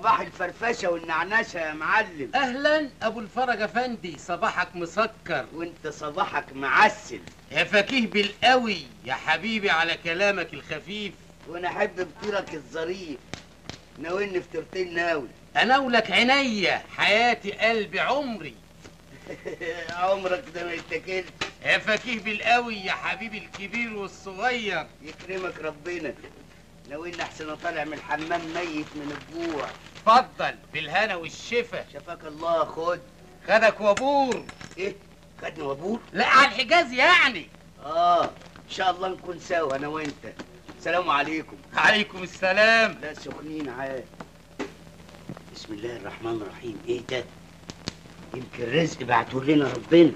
صباح الفرفشه والنعنشه يا معلم اهلا ابو الفرج افندي صباحك مسكر وانت صباحك معسل يا فكيه بالقوي يا حبيبي على كلامك الخفيف وانا احب فطيرك الظريف ناولني فطيرتين ناوي اناولك عينيا حياتي قلبي عمري عمرك ده ما يتاكلش يا فكيه بالقوي يا حبيبي الكبير والصغير يكرمك ربنا ناولني احسن طالع من الحمام ميت من الجوع اتفضل بالهنا والشفا شفاك الله خد خدك وابور ايه خدني وابور لا على الحجاز يعني اه ان شاء الله نكون سوا انا وانت السلام عليكم عليكم السلام لا سخنين عاد بسم الله الرحمن الرحيم ايه ده يمكن رزق بعته لنا ربنا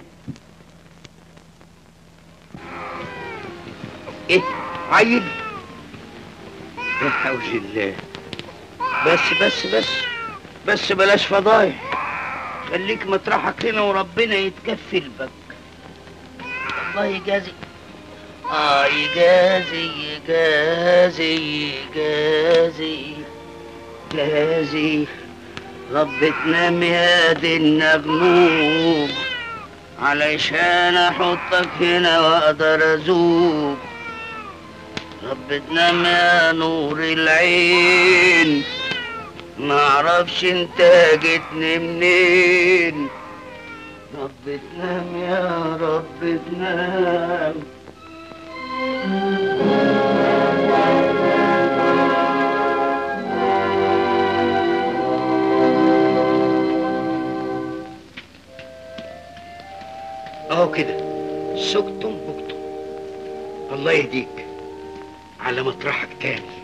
ايه عيل لا حول الله بس بس بس بس بلاش فضايح خليك مطرحك هنا وربنا يتكفل بك الله يجازي اه يجازي يجازي يجازي يجازي رب تنام يا دي النغنوب علشان احطك هنا واقدر ازوق رب تنام يا نور العين ما اعرفش انت جيتني منين رب تنام يا رب تنام اهو كده سكتم بكتم الله يهديك على مطرحك تاني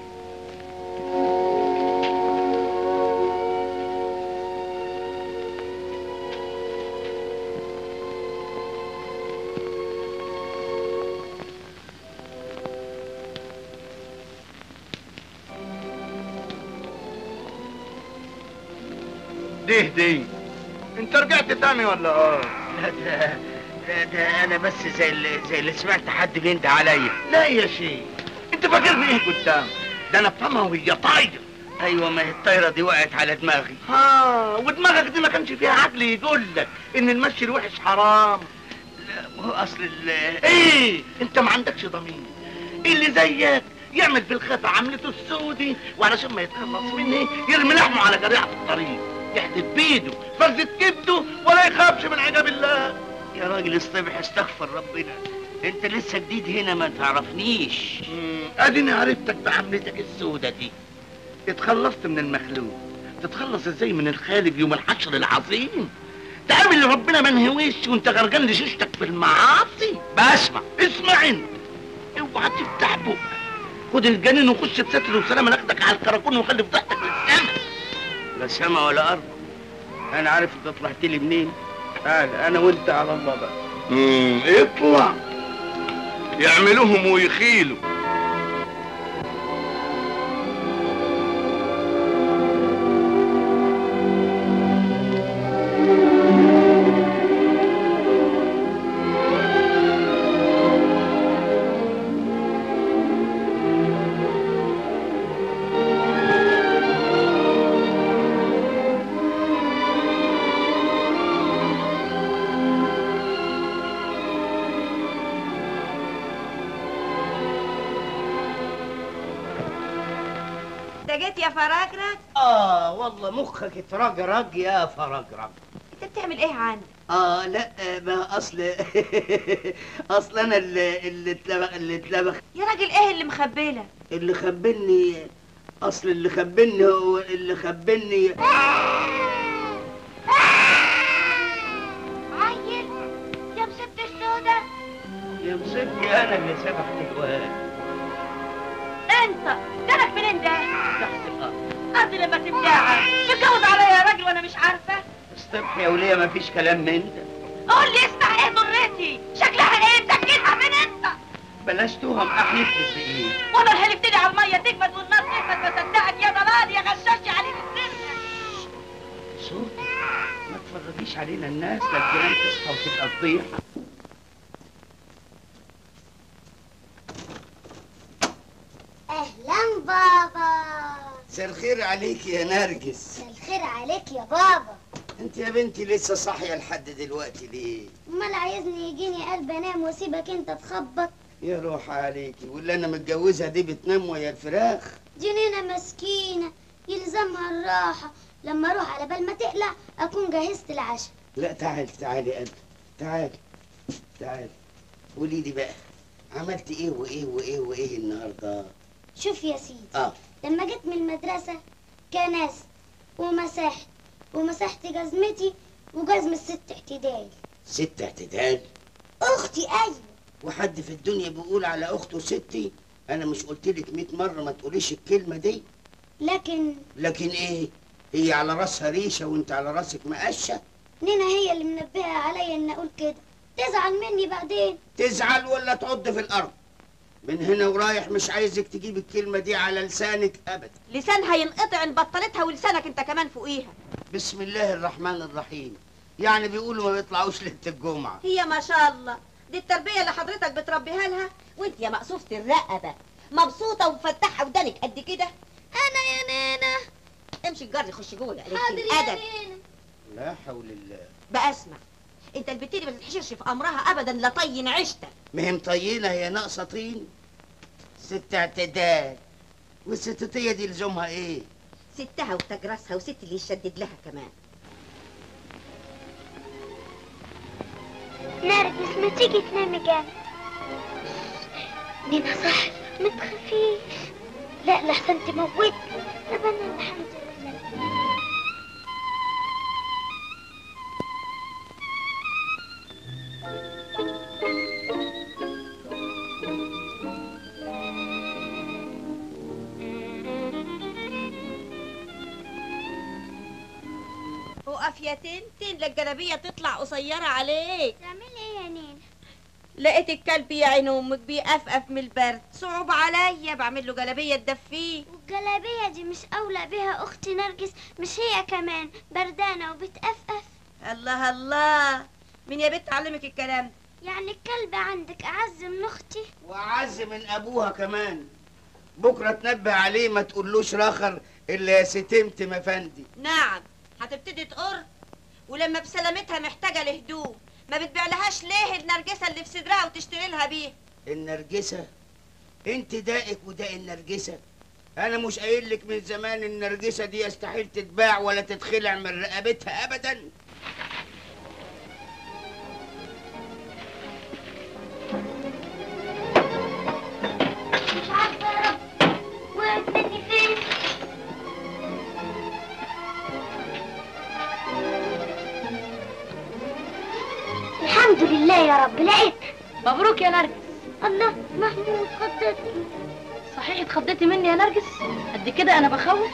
دي دي انت رجعت تاني ولا اه لا ده ده, ده انا بس زي اللي زي اللي سمعت حد بيند عليا لا يا شيخ انت فاكرني ايه قدام ده انا بفهمها وهي طايره ايوه ما هي الطايره دي وقعت على دماغي ها ودماغك دي ما كانش فيها عقل يقول لك ان المشي الوحش حرام لا ما هو اصل ال ايه انت ما عندكش ضمير اللي زيك يعمل في الخفا عملته السودي وعلشان ما يتخلص مني يرمي لحمه على جريعه الطريق يحدف بيده فرزة كبده ولا يخافش من عجاب الله يا راجل اصطبح استغفر ربنا انت لسه جديد هنا ما تعرفنيش مم، اديني عرفتك بعملتك السودة دي اتخلصت من المخلوق تتخلص ازاي من الخالق يوم الحشر العظيم تقابل ربنا ما انهويش وانت غرقان لشيشتك في المعاصي بسمع اسمع انت اوعى تفتح بقك خد الجنين وخش بستر وسلامه ناخدك على الكراكون وخلي فضحتك للسما لا سما ولا ارض انا عارف انت طلعت لي منين تعال انا وانت على الله بقى امم اطلع يعملوهم ويخيلوا انت جيت يا فراجرك اه والله مخك اترجرج يا فرجرج انت بتعمل ايه عندي اه لا آه، ما اصل اصل انا اللي اللي اتلبخ اللي اتلبخ يا راجل ايه اللي مخبيلك اللي خبني اصل اللي خبني هو اللي خبني عيل يا مسبت السودة يا مسكي انا اللي سبحت الواد انت جالك منين ده تحت الارض ارض لما تبدعها تتجوز عليا يا راجل وانا مش عارفه الصبح يا وليه ما فيش كلام من ده قول لي اسمع ايه ضرتي شكلها ايه مسكتها من انت بلاش تهم احلف لك بايه وانا اللي هلفتني على الميه تجمد والنار تجمد بصدقك يا ضلال يا غشاش يا عليل السر صوت ما تفرجيش علينا الناس لا الجيران تصحى وتبقى فضيحه اهلا بابا مساء الخير عليك يا نرجس مساء الخير عليك يا بابا انت يا بنتي لسه صاحيه لحد دلوقتي ليه امال عايزني يجيني قلب انام واسيبك انت تخبط يا روح عليكي واللي انا متجوزها دي بتنام ويا الفراخ جنينة مسكينة يلزمها الراحة لما اروح على بال ما تقلع اكون جهزت العشاء لا تعال تعالي قلبي تعال تعال قولي لي بقى عملت ايه وايه وايه وايه النهارده شوف يا سيدي اه لما جيت من المدرسة كنست ومسحت ومسحت جزمتي وجزم الست اعتدال ست اعتدال اختي ايوه وحد في الدنيا بيقول على اخته ستي انا مش قلت لك 100 مره ما تقوليش الكلمه دي لكن لكن ايه هي على راسها ريشه وانت على راسك مقشه نينا هي اللي منبهة عليا ان اقول كده تزعل مني بعدين تزعل ولا تعض في الارض من هنا ورايح مش عايزك تجيب الكلمه دي على لسانك ابدا لسانها ينقطع ان بطلتها ولسانك انت كمان فوقيها بسم الله الرحمن الرحيم يعني بيقولوا ما بيطلعوش ليله الجمعه هي ما شاء الله دي التربيه اللي حضرتك بتربيها لها وانت يا مقصوفه الرقبه مبسوطه ومفتحه ودانك قد كده انا يا نينا امشي الجري خش جوه يا قليل حاضر يا الادب نينا لا حول الله بقى اسمع انت البت دي ما تتحشرش في امرها ابدا لا طين عشتك مهم طينه هي ناقصه طين ست اعتدال والستتيه دي لزومها ايه ستها وتاج راسها وست اللي يشدد لها كمان نرجس ما تيجي تنامي جنبي نينا صح ما تخافيش لا لحسن تموتني طب انا الحمد لله وقف يا تنتن لا الجلابيه تطلع قصيره عليك تعملي ايه يا نينا لقيت الكلب يا عين امك بيقفقف من البرد صعب عليا بعمل له جلابيه تدفيه والجلابية دي مش أولى بها أختي نرجس مش هي كمان بردانة وبتقفقف الله الله مين يا بنت علمك الكلام ده يعني الكلب عندك أعز من أختي وعز من ابوها كمان بكره تنبه عليه ما تقولوش راخر الا يا ستمت مفندي نعم هتبتدي تقر ولما بسلامتها محتاجه لهدوم ما بتبيع لهاش ليه النرجسه اللي في صدرها وتشتري لها بيه النرجسه انت دائك وداء النرجسه انا مش قايل لك من زمان النرجسه دي يستحيل تتباع ولا تتخلع من رقبتها ابدا مش عارفة يا رب وقعت مني فين الحمد لله يا رب لقيت مبروك يا نرجس الله محمود خضتني صحيح اتخضيتي مني يا نرجس قد كده انا بخوف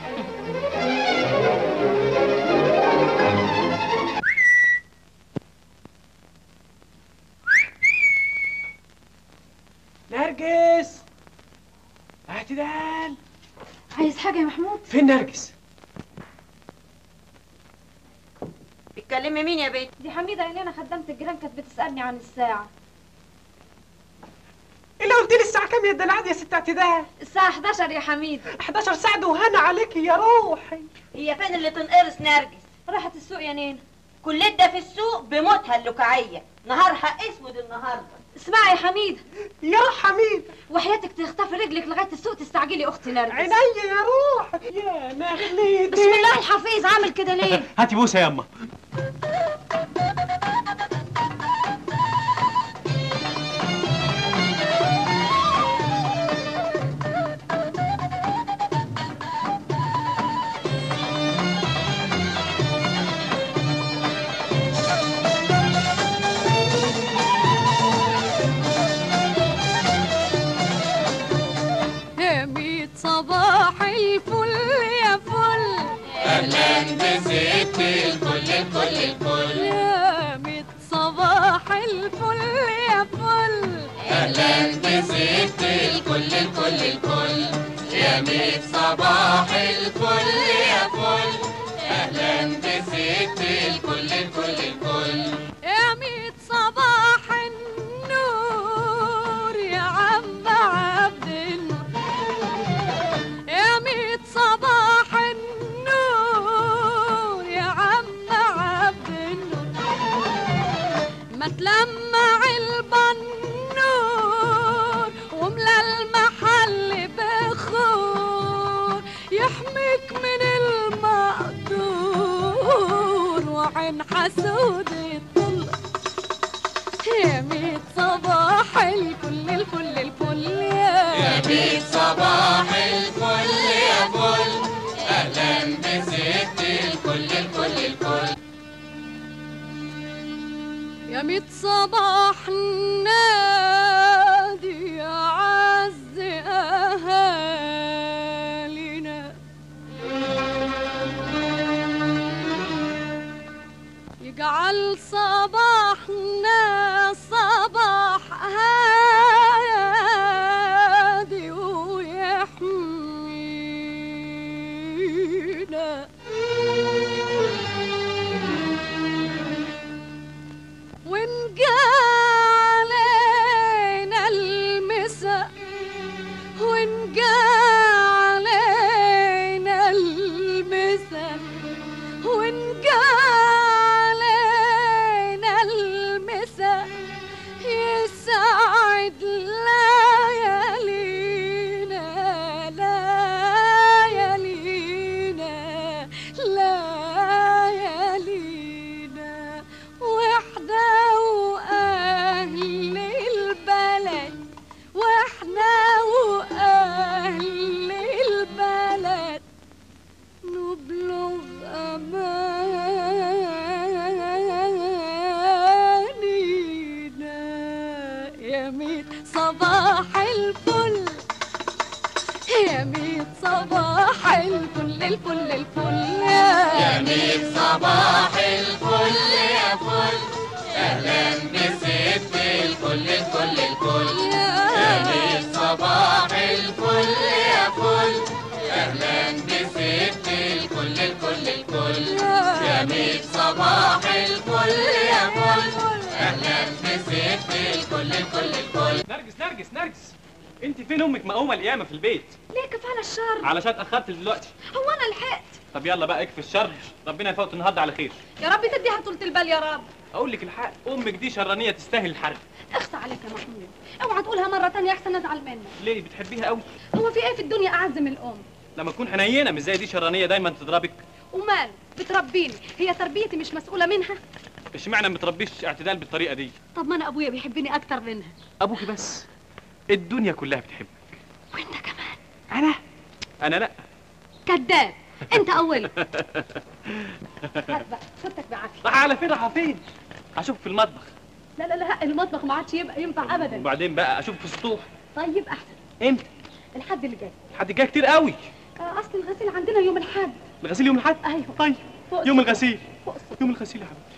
نرجس اعتدال عايز حاجه يا محمود فين نرجس بتكلمي مين يا بنت دي حميده اللي انا خدامه الجيران كانت بتسالني عن الساعه اللي قلت لي الساعه كام يا دلعاد يا ست اعتدال الساعه 11 يا حميده 11 ساعه ده وهنا عليك يا روحي هي فين اللي تنقرص نرجس راحت السوق يا نينا كل ده في السوق بموتها اللكعيه نهارها اسود النهارده اسمعي يا حميده يا حميد وحياتك تخطفي رجلك لغايه السوق تستعجلي اختي نرجس عينيا يا روحي يا نخليتي بسم الله الحفيظ عامل كده ليه هاتي بوسه يا اما يا ميت صباح الفل يا فل اهلا بست الكل الكل الكل يا ميت صباح الفل يا فل اهلا بست الكل الكل الكل يا ميت صباح الفل يا فل اهلا بست الكل الكل الكل يا ميت صباح النور يا عم عبد النور يا ميت صباح ما تلمع البنور وملا المحل بخور يحميك من المقدور وعين حسود الطل يا ميت صباح الفل الفل الفل يا يا بيت صباح الفل يا فل اهلا بست الكل الكل الكل يا ميت صباح نادي يا عز أهالينا يجعل صباحنا صباح هادي ويحمينا وإن جا علينا المساء وإن جا علينا المساء وإن جا علينا المساء يسعد ليالينا ليالينا ليالينا واحنا واهل البلد واحنا واهل البلد نبلغ امانينا يا ميت صباح الفل يا ميت صباح الفل الفل الفل يا ميت صباح الفل يا فل اهلا بست الكل الكل الكل يا ميت صباح الفل يا فل اهلا بست الكل الكل الكل يا ميت صباح الفل يا فل اهلا بست الكل الكل الكل نرجس نرجس نرجس انت فين امك مقومه القيامه في البيت ليه كفاله الشر علشان اتاخرت دلوقتي هو انا لحقت طب يلا بقى اكفي الشر ربنا يفوت النهارده على خير يا رب تديها طولة البال يا رب اقول لك الحق امك دي شرانيه تستاهل الحرق اخصى عليك يا محمود اوعى تقولها مرة تانية احسن ازعل منك ليه بتحبيها قوي هو في ايه في الدنيا اعز من الام لما تكون حنينه مش زي دي شرانيه دايما تضربك ومال بتربيني هي تربيتي مش مسؤولة منها اشمعنى ما تربيش اعتدال بالطريقه دي طب ما انا ابويا بيحبني اكتر منها ابوكي بس الدنيا كلها بتحبك وانت كمان انا انا لا كذاب انت اول هات بقى خدتك بعافية راح على فين راح فين اشوف في المطبخ لا لا لا المطبخ ما عادش يبقى ينفع ابدا وبعدين بقى اشوف في السطوح طيب احسن امتى الحد اللي جاي حد جاي كتير قوي آه، اصل الغسيل عندنا يوم الحد الغسيل يوم الاحد ايوه طيب فوق يوم السطح. الغسيل فوق السطح. يوم الغسيل يا حبيبي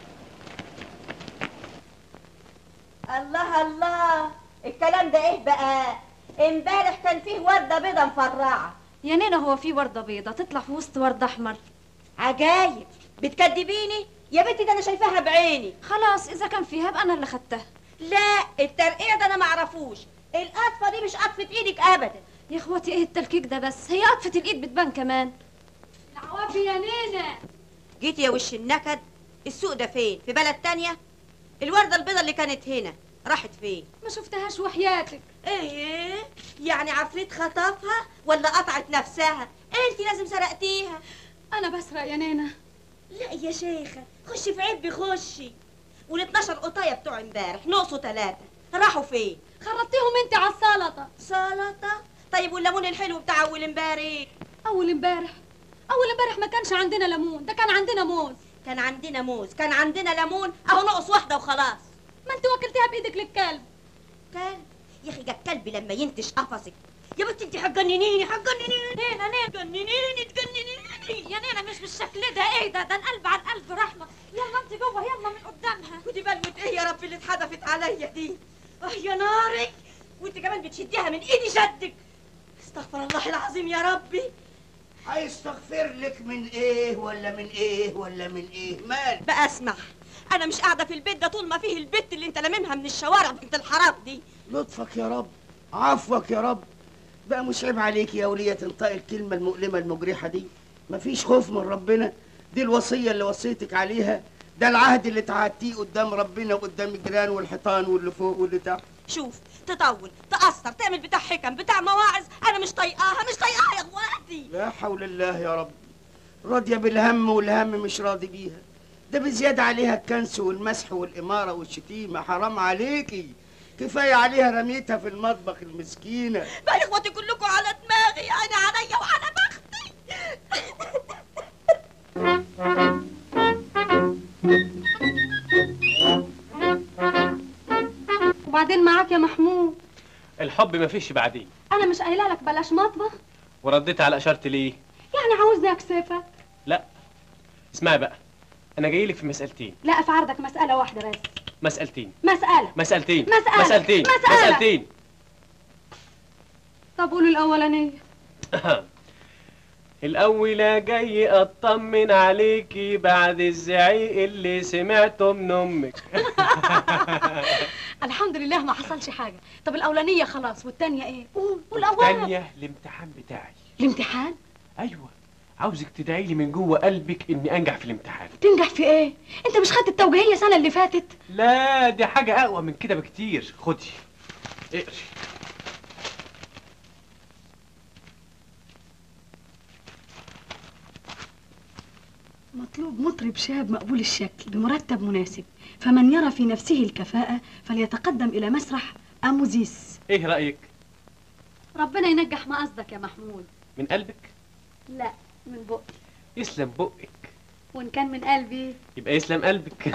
الله الله الكلام ده ايه بقى امبارح كان فيه ورده بيضه مفرعه يا نينا هو في وردة بيضة تطلع في وسط ورد أحمر عجايب بتكدبيني يا بنتي ده انا شايفاها بعيني خلاص إذا كان فيها بقى أنا اللي خدتها لا الترقيع ده انا معرفوش القطفه دي مش قطفه ايدك ابدا يا اخواتي ايه التلكيك ده بس هي قطفة الإيد بتبان كمان العوافي يا نينا جيت يا وش النكد السوق ده فين في بلد تانية الوردة البيضة اللي كانت هنا راحت فين ما شفتهاش وحياتك ايه يعني عفريت خطفها ولا قطعت نفسها انت لازم سرقتيها انا بسرق يا نينا لا يا شيخة خشي في عبي خشي وال 12 قطايه بتوع امبارح نقصوا ثلاثة راحوا فين خرطتيهم انت على السلطة سلطة طيب والليمون الحلو بتاع اول امبارح اول امبارح اول امبارح ما كانش عندنا ليمون ده كان عندنا موز كان عندنا موز كان عندنا ليمون اهو نقص واحدة وخلاص ما انت وكلتيها بايدك للكلب كلب يا اخي جا الكلب لما ينتش قفصك يا بنتي انت هتجننيني هتجننيني نينا نينا تجننيني تجننيني يا نينا مش بالشكل ده ايه ده ده القلب على القلب رحمة يلا انت جوه يلا من قدامها ودي بلوة ايه يا رب اللي اتحدفت عليا دي اه يا ناري وانت كمان بتشديها من ايدي شدك استغفر الله العظيم يا ربي هيستغفر لك من ايه ولا من ايه ولا من ايه مال بقى اسمع انا مش قاعده في البيت ده طول ما فيه البت اللي انت لاممها من الشوارع بنت الحرام دي لطفك يا رب عفوك يا رب بقى مش عيب عليك يا ولية تنطق الكلمة المؤلمة المجرحة دي مفيش خوف من ربنا دي الوصية اللي وصيتك عليها ده العهد اللي تعهدتيه قدام ربنا وقدام الجيران والحيطان واللي فوق واللي تحت شوف تطول تقصر تعمل بتاع حكم بتاع مواعظ انا مش طايقاها مش طايقاها يا اخواتي لا حول الله يا رب راضية بالهم والهم مش راضي بيها ده بزيادة عليها الكنس والمسح والإمارة والشتيمة حرام عليكي كفاية عليها رميتها في المطبخ المسكينة بقى يا اخواتي كلكم على دماغي انا عليا وعلى بختي وبعدين معاك يا محمود الحب مفيش بعدين انا مش قايله لك بلاش مطبخ ورديت على اشارتي ليه يعني عاوزني اكسفك لا اسمعي بقى انا جاي لك في مسألتين لا في عرضك مساله واحده بس مسألتين مساله مسألتين مسألة. مسألتين مسألة. مسألتين طب قولوا الاولانيه الأولى جاي أطمن عليكي بعد الزعيق اللي سمعته من أمك الحمد لله ما حصلش حاجه طب الاولانيه خلاص والتانيه ايه قول قول اولانيه الثانية الامتحان بتاعي الامتحان أيوة عاوزك تدعي لي من جوه قلبك إني أنجح في الامتحان تنجح في ايه انت مش خدت التوجيهيه السنه اللي فاتت لا دي حاجة أقوى من كده بكتير خدي اقري مطلوب مطرب شاب مقبول الشكل بمرتب مناسب فمن يرى في نفسه الكفاءة فليتقدم إلى مسرح أموزيس إيه رأيك ربنا ينجح ما قصدك يا محمود من قلبك لا من بقي يسلم بقك وإن كان من قلبي يبقى يسلم قلبك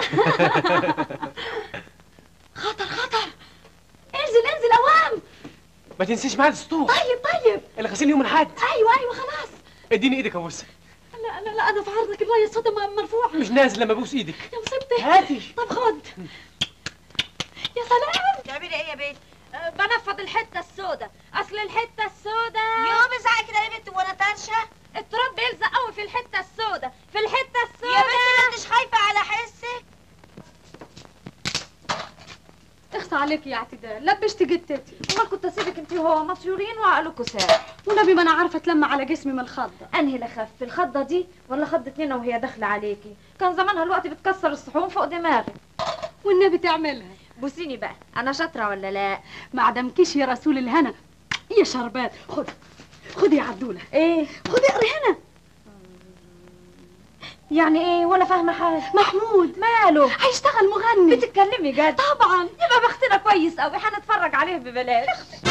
خطر خطر انزل انزل أوام ما تنسيش ميعاد السطوح طيب طيب اللي غسيل يوم الحد أيوة أيوة خلاص اديني ايدك ابوسها لا لا لا أنا في عرضك الراية الصوت مرفوع مش نازل لما ابوس ايدك يا مصيبتي هاتي طب خد يا سلام بتعملي ايه يا بنت أه، بنفض الحته السوداء اصل الحته السوداء يوم ازعق كده يا بنت وانا ترشه التراب بيلزق قوي في الحته السوداء في الحته يا السوداء بنت ما انتش خايفه على حسك اخصى عليك يا اعتدال لبشت جتتي امال كنت اسيبك انت وهو مطيورين وعقلكوا ساح ونبي ما انا عارفه اتلم على جسمي من الخضه انهي الاخف الخضه دي ولا خضه نينا وهي داخله عليكي كان زمانها الوقت بتكسر الصحون فوق دماغي والنبي تعملها بوسيني بقى انا شاطره ولا لا ما عدمكيش يا رسول الهنا يا شربات خد خدي يا عبدوله ايه خدي اقري هنا يعني ايه ولا فاهمه حاجه محمود ماله هيشتغل مغني بتتكلمي جد طبعا يبقى بختنا كويس قوي هنتفرج عليه ببلاش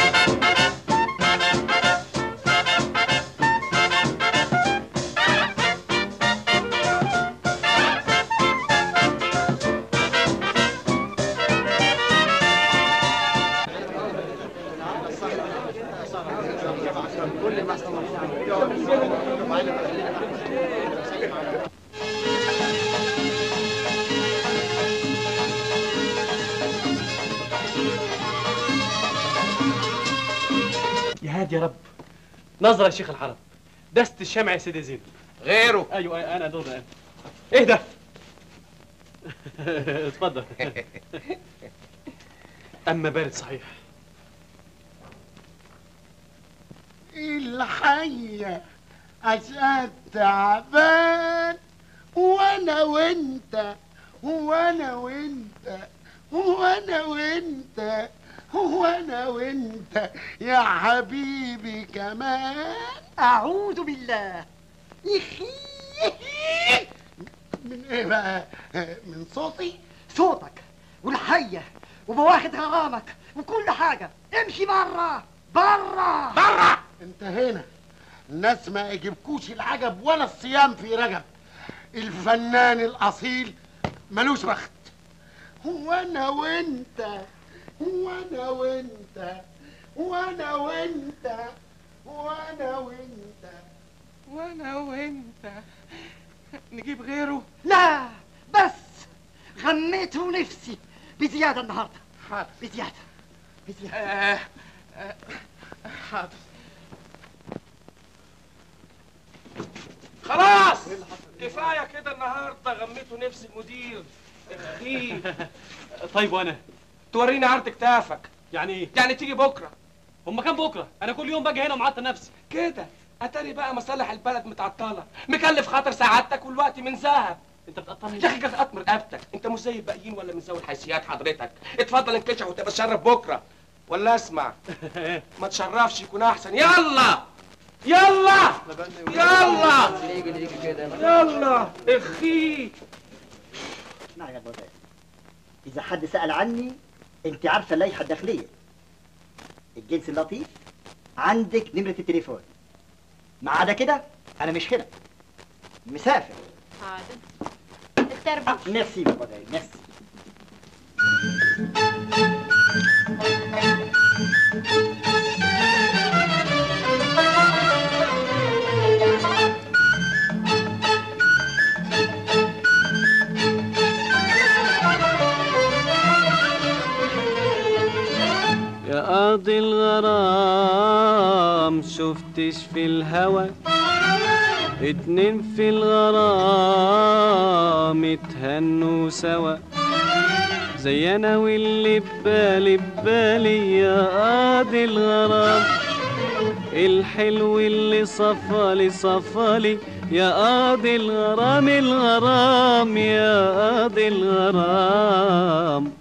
يا هادي يا رب نظرة يا شيخ الحرم دست الشمع يا سيدي زينب غيره ايوه انا دور انا ايه ده اتفضل اما بارد صحيح الحية عشان تعبان وانا وانت وانا وانت وانا وانت وانا وانت يا حبيبي كمان أعوذ بالله يخي من ايه بقى من صوتي صوتك والحية وبواخد غرامك وكل حاجة امشي برا برا برا انت هنا الناس ما يجيبكوش العجب ولا الصيام في رجب الفنان الاصيل ملوش بخت هو انا وانت هو انا وانت وانا وانت وانا وانت وانا وانت نجيب غيره لا بس غنيت نفسي بزيادة النهاردة حاضر بزيادة بزيادة آه آه حاضر خلاص كفايه كده النهارده غميتوا نفس المدير اخي طيب وانا توريني عرض كتافك يعني ايه يعني تيجي بكره هما كام بكره انا كل يوم باجي هنا ومعطل نفسي كده اتاري بقى مصالح البلد متعطله مكلف خاطر سعادتك والوقت من ذهب انت بتقطعني يا اخي كيف اطمر رقبتك انت مش زي الباقيين ولا من ذوي الحيثيات حضرتك اتفضل انكشف وتبقى تشرف بكره ولا اسمع ما تشرفش يكون احسن يلا يلا يلا نيجي نيجي كده يلا اخي اسمعي يا بابا إذا حد سأل عني أنت عارفة اللائحة الداخلية الجنس اللطيف عندك نمرة التليفون ما عدا كده أنا مش هنا مسافر حاضر آه التربوش ميرسي يا بابا ميرسي يا قاضي الغرام شفتش في الهوى اتنين في الغرام اتهنوا سوا زي انا واللي ببالي ببالي يا قاضي الغرام الحلو اللي صفالي صفالي يا قاضي الغرام الغرام يا قاضي الغرام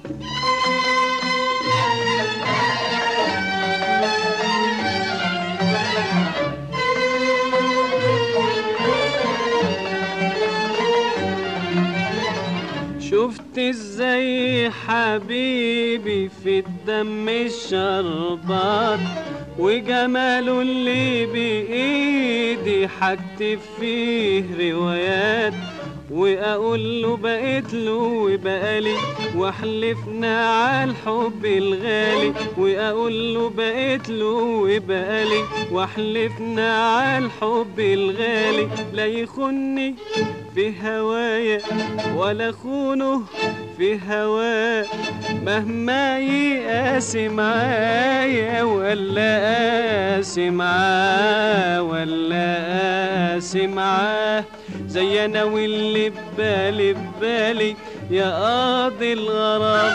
شفت ازاي حبيبي في الدم الشربات وجماله اللي بإيدي حكتب فيه روايات واقول له بقيت له وبقالي واحلفنا على الحب الغالي واقول له بقيت له وبقالي واحلفنا على الحب الغالي لا يخني في هوايا ولا خونه في هواه مهما يقاسي معايا ولا قاسي معاه ولا قاسي معاه زي انا واللي ببالي ببالي يا قاضي الغرام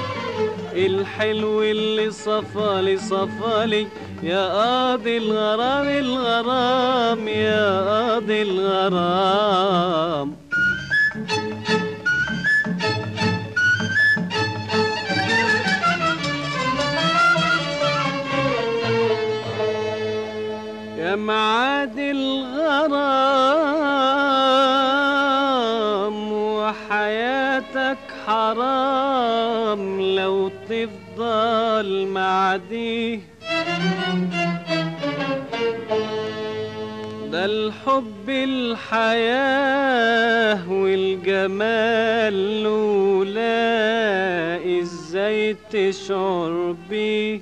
الحلو اللي صفالي صفالي يا قاضي الغرام الغرام يا قاضي الغرام يا معاد الغرام وحياتك حرام لو تفضل معديه ده الحب الحياة والجمال لولا ازاي تشعر بيه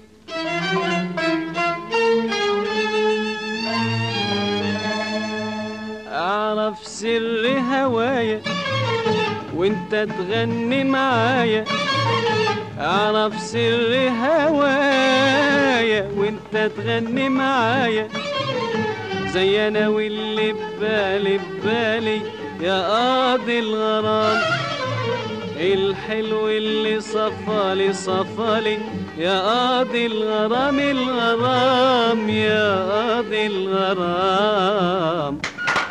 اعرف سر هوايا وانت تغني معايا اعرف سر هوايا وانت تغني معايا زي انا واللي ببالي ببالي يا قاضي الغرام الحلو اللي صفالي صفالي يا قاضي الغرام الغرام يا قاضي الغرام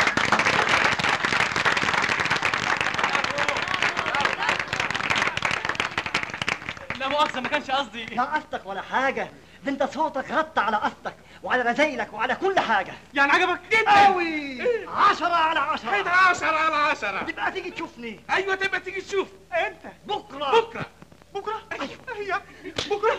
لا مؤاخذة ما كانش قصدي لا قصدك ولا حاجة ده انت صوتك غطى على قصدك وعلى رزايلك وعلى كل حاجة يعني عجبك جدا قوي عشرة على عشرة كده عشرة على عشرة تبقى تيجي تشوفني ايوه تبقى تيجي تشوف انت بكرة بكره بكرة ايوه هي بكرة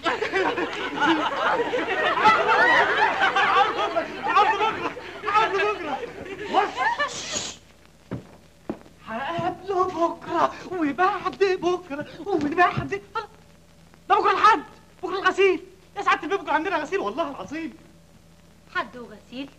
هقابله بكرة وبعد بكرة ومن بعد ده بكرة الحد بكرة الغسيل يا سعادة البيه بكرة عندنا غسيل والله العظيم حد وغسيل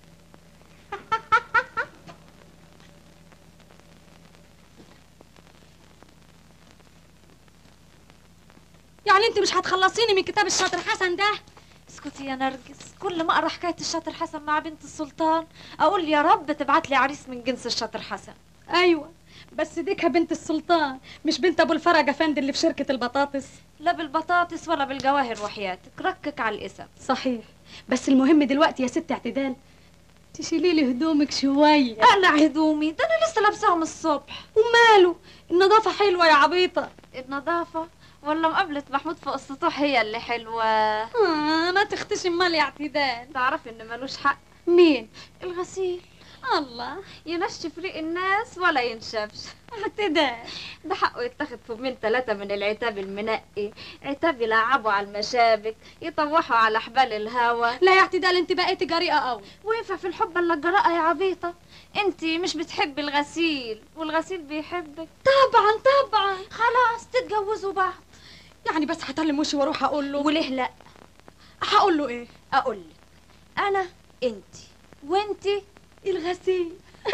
يعني انت مش هتخلصيني من كتاب الشاطر حسن ده اسكتي يا نرجس كل ما اقرا حكايه الشاطر حسن مع بنت السلطان اقول يا رب تبعت لي عريس من جنس الشاطر حسن ايوه بس ديكها بنت السلطان مش بنت ابو الفرج افندي اللي في شركه البطاطس لا بالبطاطس ولا بالجواهر وحياتك ركك على الاسم صحيح بس المهم دلوقتي يا ست اعتدال تشيلي لي هدومك شويه اقلع هدومي ده انا لسه لابساهم الصبح وماله النظافه حلوه يا عبيطه النظافة ولا مقابلة محمود فوق السطوح هي اللي حلوة آه ما تختشي مال يا اعتدال تعرفي ان ملوش حق مين الغسيل الله ينشف ريق الناس ولا ينشفش اعتدال ده حقه يتاخد فمين ثلاثة من العتاب المنقي عتاب يلعبوا على المشابك يطوحوا على حبال الهوا لا يا اعتدال انت بقيتي جريئه قوي وينفع في الحب الا الجراءة يا عبيطة انت مش بتحبي الغسيل والغسيل بيحبك طبعا طبعا خلاص تتجوزوا بعض يعني بس هتلم وشي واروح اقول له وليه لا هقول له ايه اقول انا انت وانت الغسيل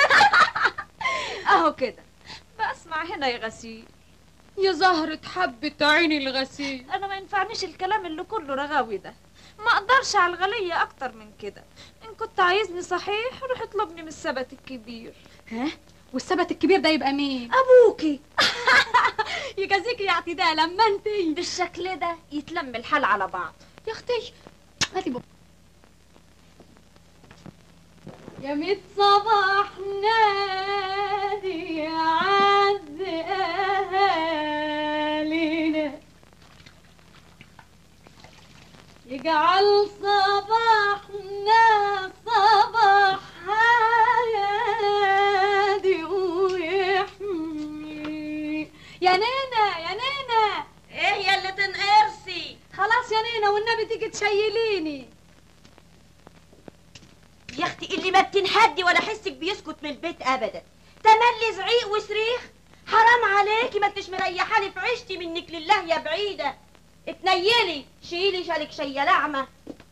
اهو كده بسمع هنا يا غسيل يا زهرة حبة عيني الغسيل انا ما ينفعنيش الكلام اللي كله رغاوي ده ما اقدرش على الغلية اكتر من كده ان كنت عايزني صحيح روح اطلبني من السبت الكبير ها والسبت الكبير ده يبقى مين ابوكي يجازيكي يا اعتدال اما انتي بالشكل ده يتلم الحال على بعض يا اختي هاتي بقى يا ميت صباح نادي عز اهالينا يجعل صباحنا صباح هادي ويحمي يا نينا يا نينا ايه يا اللي تنقرسي خلاص يا نينا والنبي تيجي تشيليني يا اختي اللي ما بتنحدي ولا حسك بيسكت من البيت ابدا تملي زعيق وصريخ حرام عليكي ما انتش مريحاني في عيشتي منك لله يا بعيده اتنيلي شيلي شالك شيا لعمه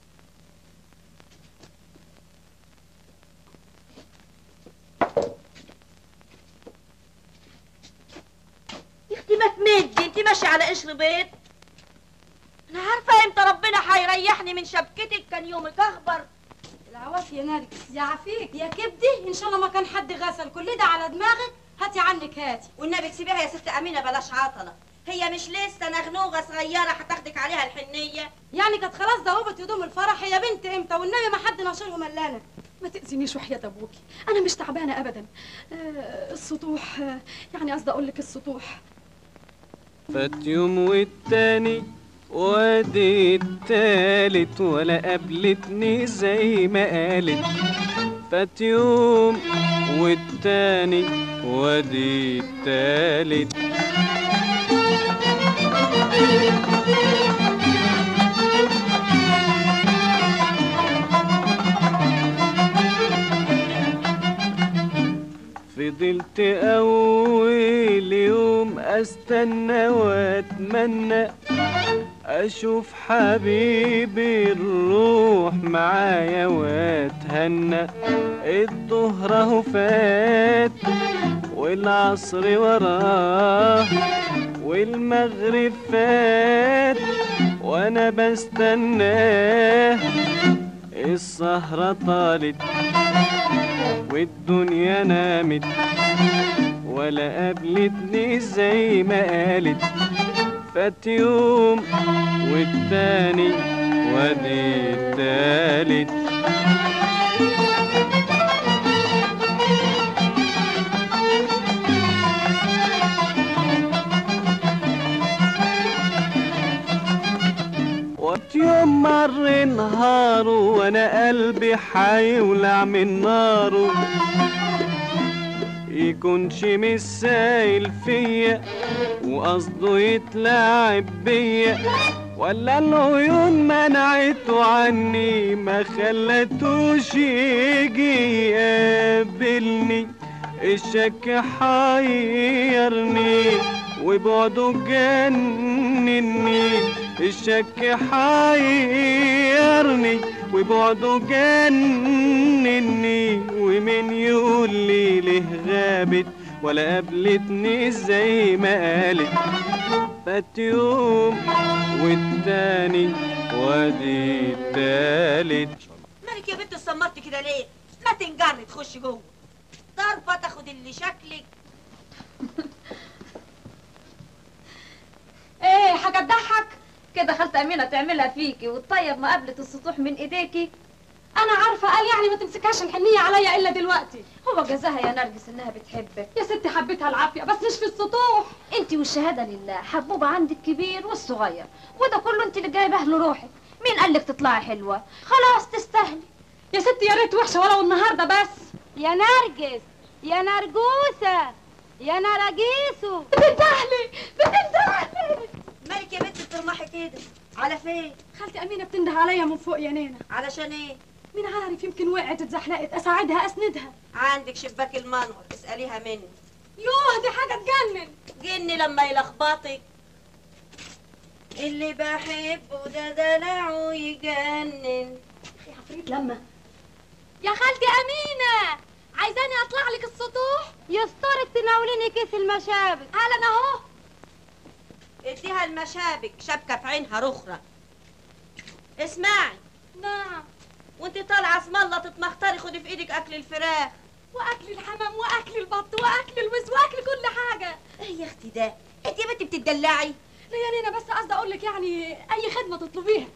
يا اختي ما تمدي انت ماشيه على قشر بيض انا عارفه امتى ربنا هيريحني من شبكتك كان يومك اخبر العوافي يا نرجس يا عفيك يا كبدي ان شاء الله ما كان حد غسل كل ده على دماغك هاتي عنك هاتي والنبي سيبيها يا ست امينه بلاش عطله هي مش لسه نغنوغه صغيره هتاخدك عليها الحنيه يعني كانت خلاص ضربت هدوم الفرح يا بنت امتى والنبي ما حد ناشرهم الا انا ما تاذينيش وحياه ابوكي انا مش تعبانه ابدا آه السطوح آه يعني قصدي اقول لك السطوح فات يوم والتاني وادي التالت ولا قابلتني زي ما قالت فات يوم والتاني وادي التالت فضلت أول يوم أستنى وأتمنى أشوف حبيبي الروح معايا وأتهنى الظهر أهو فات والعصر وراه والمغرب فات وأنا بستناه السهرة طالت والدنيا نامت ولا قابلتني زي ما قالت فات يوم والتاني وادي التالت وقت يوم مر نهاره وانا قلبي حيولع من ناره يكونش مش سايل فيا وقصده يتلاعب بيا ولا العيون منعته عني ما خلتوش يجي يقابلني الشك حيرني وبعده جنني الشك حيرني وبعده جنني ومن يقول لي ليه غابت ولا قابلتني زي ما قالت فات يوم والتاني وادي التالت مالك يا بنت اتسمرتي كده ليه ما تنجري تخشي جوه ضربه تاخد اللي شكلك ايه حاجه تضحك كده خالتة امينه تعملها فيكي وتطيب مقابله السطوح من ايديكي انا عارفه قال يعني ما تمسكهاش الحنيه عليا الا دلوقتي هو جزاها يا نرجس انها بتحبك يا ستي حبيتها العافيه بس مش في السطوح انت والشهاده لله حبوبه عندك كبير والصغير وده كله انت اللي جايبه له روحك مين قال لك تطلعي حلوه خلاص تستاهلي يا ستي يا ريت وحشه ولو النهارده بس يا نرجس يا نرجوسة يا نراجيسو بتنتهلي بتنتهلي مالك يا بنت بترمحي كده على فين خالتي امينه بتنده عليا من فوق يا نينا علشان ايه مين عارف يمكن وقعت اتزحلقت اساعدها اسندها عندك شباك المنور اساليها مني يوه دي حاجه تجنن جني لما يلخبطك اللي بحبه ده دلعه يجنن يا عفريت لما يا خالتي أمينة عايزاني أطلع لك السطوح يسترك تناوليني كيس المشابك اهلا اهو اديها المشابك شبكه في عينها رخرة اسمعي نعم وانت طالعه اسم الله تتمختري خدي في ايدك اكل الفراخ واكل الحمام واكل البط واكل الوز واكل كل حاجه ايه يا اختي ده انت يا بنتي بتدلعي لا يا نينا بس قصدي اقول لك يعني اي خدمه تطلبيها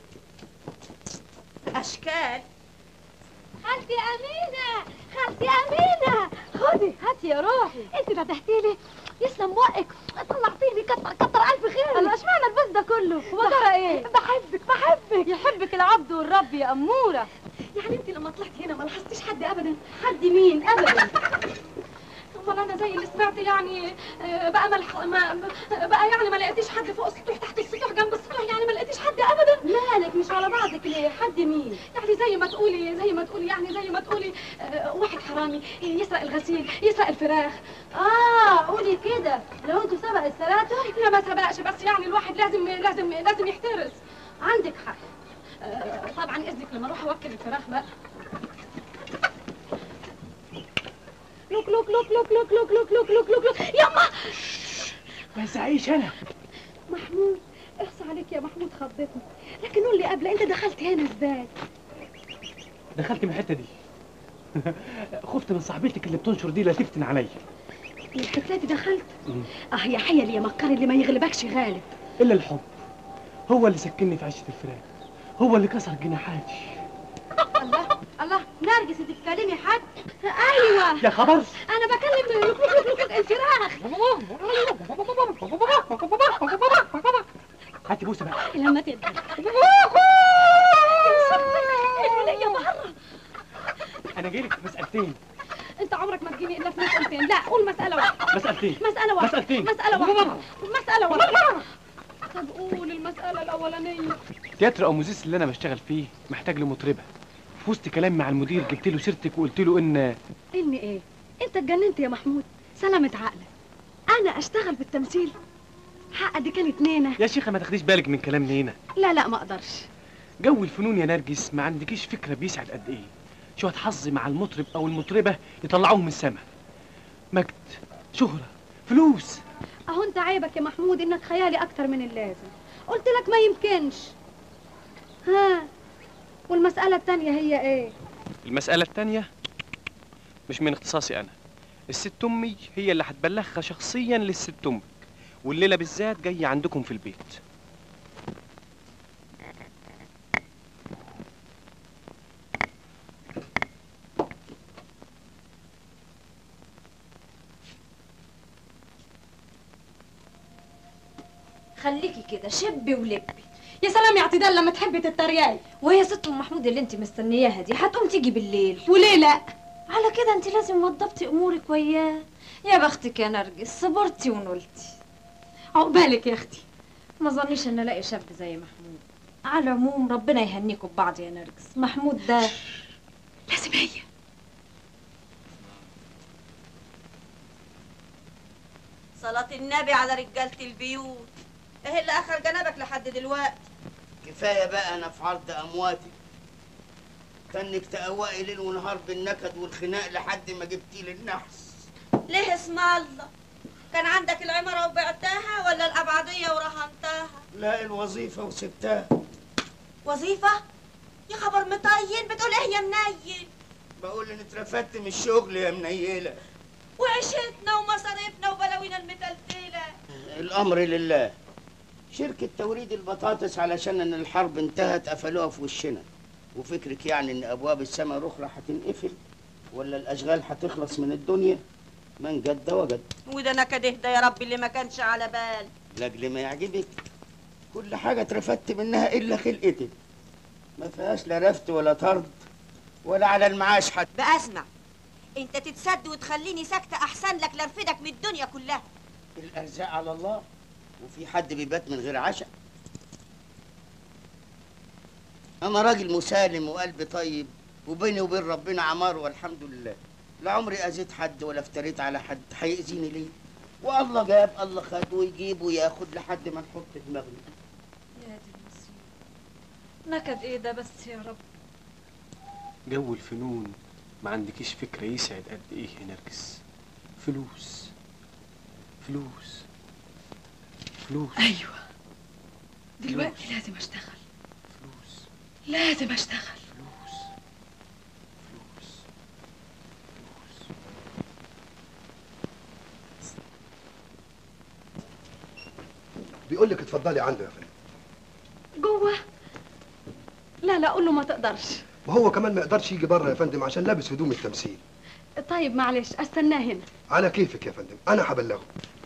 اشكال خالتي أمينة خالتي أمينة خدي هاتي يا روحي انت فتحتي لي يسلم بقك طلعتيني كتر كتر ألف خير الله اشمعنى البوز ده كله هو جرى ايه بحبك بحبك يحبك العبد والرب يا أمورة يعني انت لما طلعتي هنا ما لاحظتيش حد ابدا حد مين أبدا امال انا زي اللي سمعت يعني آه، بقى ملح ما بقى يعني ما لقيتيش حد فوق السطوح تحت السطوح جنب السطوح يعني ما لقيتيش حد ابدا مالك مش على بعضك ليه حد مين يعني زي ما تقولي زي ما تقولي يعني زي ما تقولي آه، واحد حرامي يسرق الغسيل يسرق الفراخ اه قولي كده لو انتوا سبق السراتم لا ما سبقش بس يعني الواحد لازم لازم لازم يحترس عندك حق آه، طبعا اذنك لما اروح اوكل الفراخ بقى لوك لوك لوك لوك لوك لوك لوك لوك لوك لوك لوك يما ما يسعيش انا محمود اخصى عليك يا محمود خضتني لكن قول لي قبل انت دخلت هنا ازاي دخلت من الحته دي خفت من صاحبتك اللي بتنشر دي لا تفتن عليا من الحكايه دي دخلت اه يا حيل يا مكر اللي ما يغلبكش غالب الا الحب هو اللي سكنني في عشه الفراق هو اللي كسر جناحاتي الله الله نرجس انت بتكلمي حد ايوه يا خبر انا بكلم لوك لوك لوك لوك الفراخ هاتي بوسه بقى لما تقدر الولية بره انا جاي لك في مسالتين انت عمرك ما تجيني الا في مسألتين لا قول مسألة واحدة مسالتين مسألة واحدة مسألتين. مسألة واحدة مسألة واحدة طب قول المسألة الأولانية تياترو او موزيس اللي انا بشتغل فيه محتاج لمطربه في وسط كلام مع المدير جبت له سيرتك وقلت له ان علمي ايه انت اتجننت يا محمود سلامة عقلك انا اشتغل بالتمثيل حق دي كانت نينة يا شيخه ما تاخديش بالك من كلام نينا لا لا ما اقدرش جو الفنون يا نرجس ما عندكيش فكره بيسعد قد ايه شويه حظ مع المطرب او المطربه يطلعوهم من السما مجد شهره فلوس اهو انت عيبك يا محمود انك خيالي اكتر من اللازم قلت لك ما يمكنش ها والمسألة التانية هي ايه المساله التانية مش من اختصاصي انا الست امي هي اللي هتبلغها شخصيا للست امك والليله بالذات جايه عندكم في البيت خليكي كده شبي ولبي يا سلام يا اعتدال لما تحبي تتريقي وهي ست ام محمود اللي انت مستنياها دي هتقوم تيجي بالليل وليه لا على كده انت لازم وضبتي امورك وياه يا بختك يا نرجس صبرتي ونلتي عقبالك يا اختي ما ظنيش ان الاقي شاب زي محمود على العموم ربنا يهنيكم ببعض يا نرجس محمود ده لازم هي صلاة النبي على رجالة البيوت ايه اللي اخر جنبك لحد دلوقتي كفايه بقى انا في عرض امواتي كانك تقوقي ليل ونهار بالنكد والخناق لحد ما جبتي لي النحس ليه اسم الله كان عندك العمرة وبعتها ولا الأبعدية ورهنتها لا الوظيفه وسبتها وظيفة يا خبر مطين بتقول ايه يا منيل بقول ان اترفدت من الشغل يا منيله وعيشتنا ومصاريفنا وبلاوينا المتلتلة الامر لله شركه توريد البطاطس علشان ان الحرب انتهت قفلوها في وشنا وفكرك يعني ان ابواب السماء الاخرى هتنقفل ولا الاشغال هتخلص من الدنيا من جد وجد وده نكد اهدى يا ربي اللي ما كانش على بال لاجل ما يعجبك كل حاجه اترفدت منها الا خلقتك ما فيهاش لا رفد ولا طرد ولا على المعاش حتى بقى اسمع انت تتسد وتخليني ساكته احسن لك لارفدك من الدنيا كلها الارزاق على الله وفي حد بيبات من غير عشاء انا راجل مسالم وقلبي طيب وبيني وبين ربنا عمار والحمد لله لا عمري اذيت حد ولا افتريت على حد هيأذيني ليه والله جاب الله خد ويجيب وياخد لحد ما نحط دماغنا يا دي المصيبة نكد ايه ده بس يا رب جو الفنون ما عندكيش فكرة يسعد قد ايه يا نرجس فلوس فلوس فلوس ايوه دلوقتي لازم اشتغل فلوس لازم اشتغل فلوس فلوس بيقول لك اتفضلي عنده يا فندم جوه لا لا قول له ما تقدرش وهو كمان ما يقدرش يجي بره يا فندم عشان لابس هدوم التمثيل طيب معلش استناه هنا على كيفك يا فندم انا هبلغه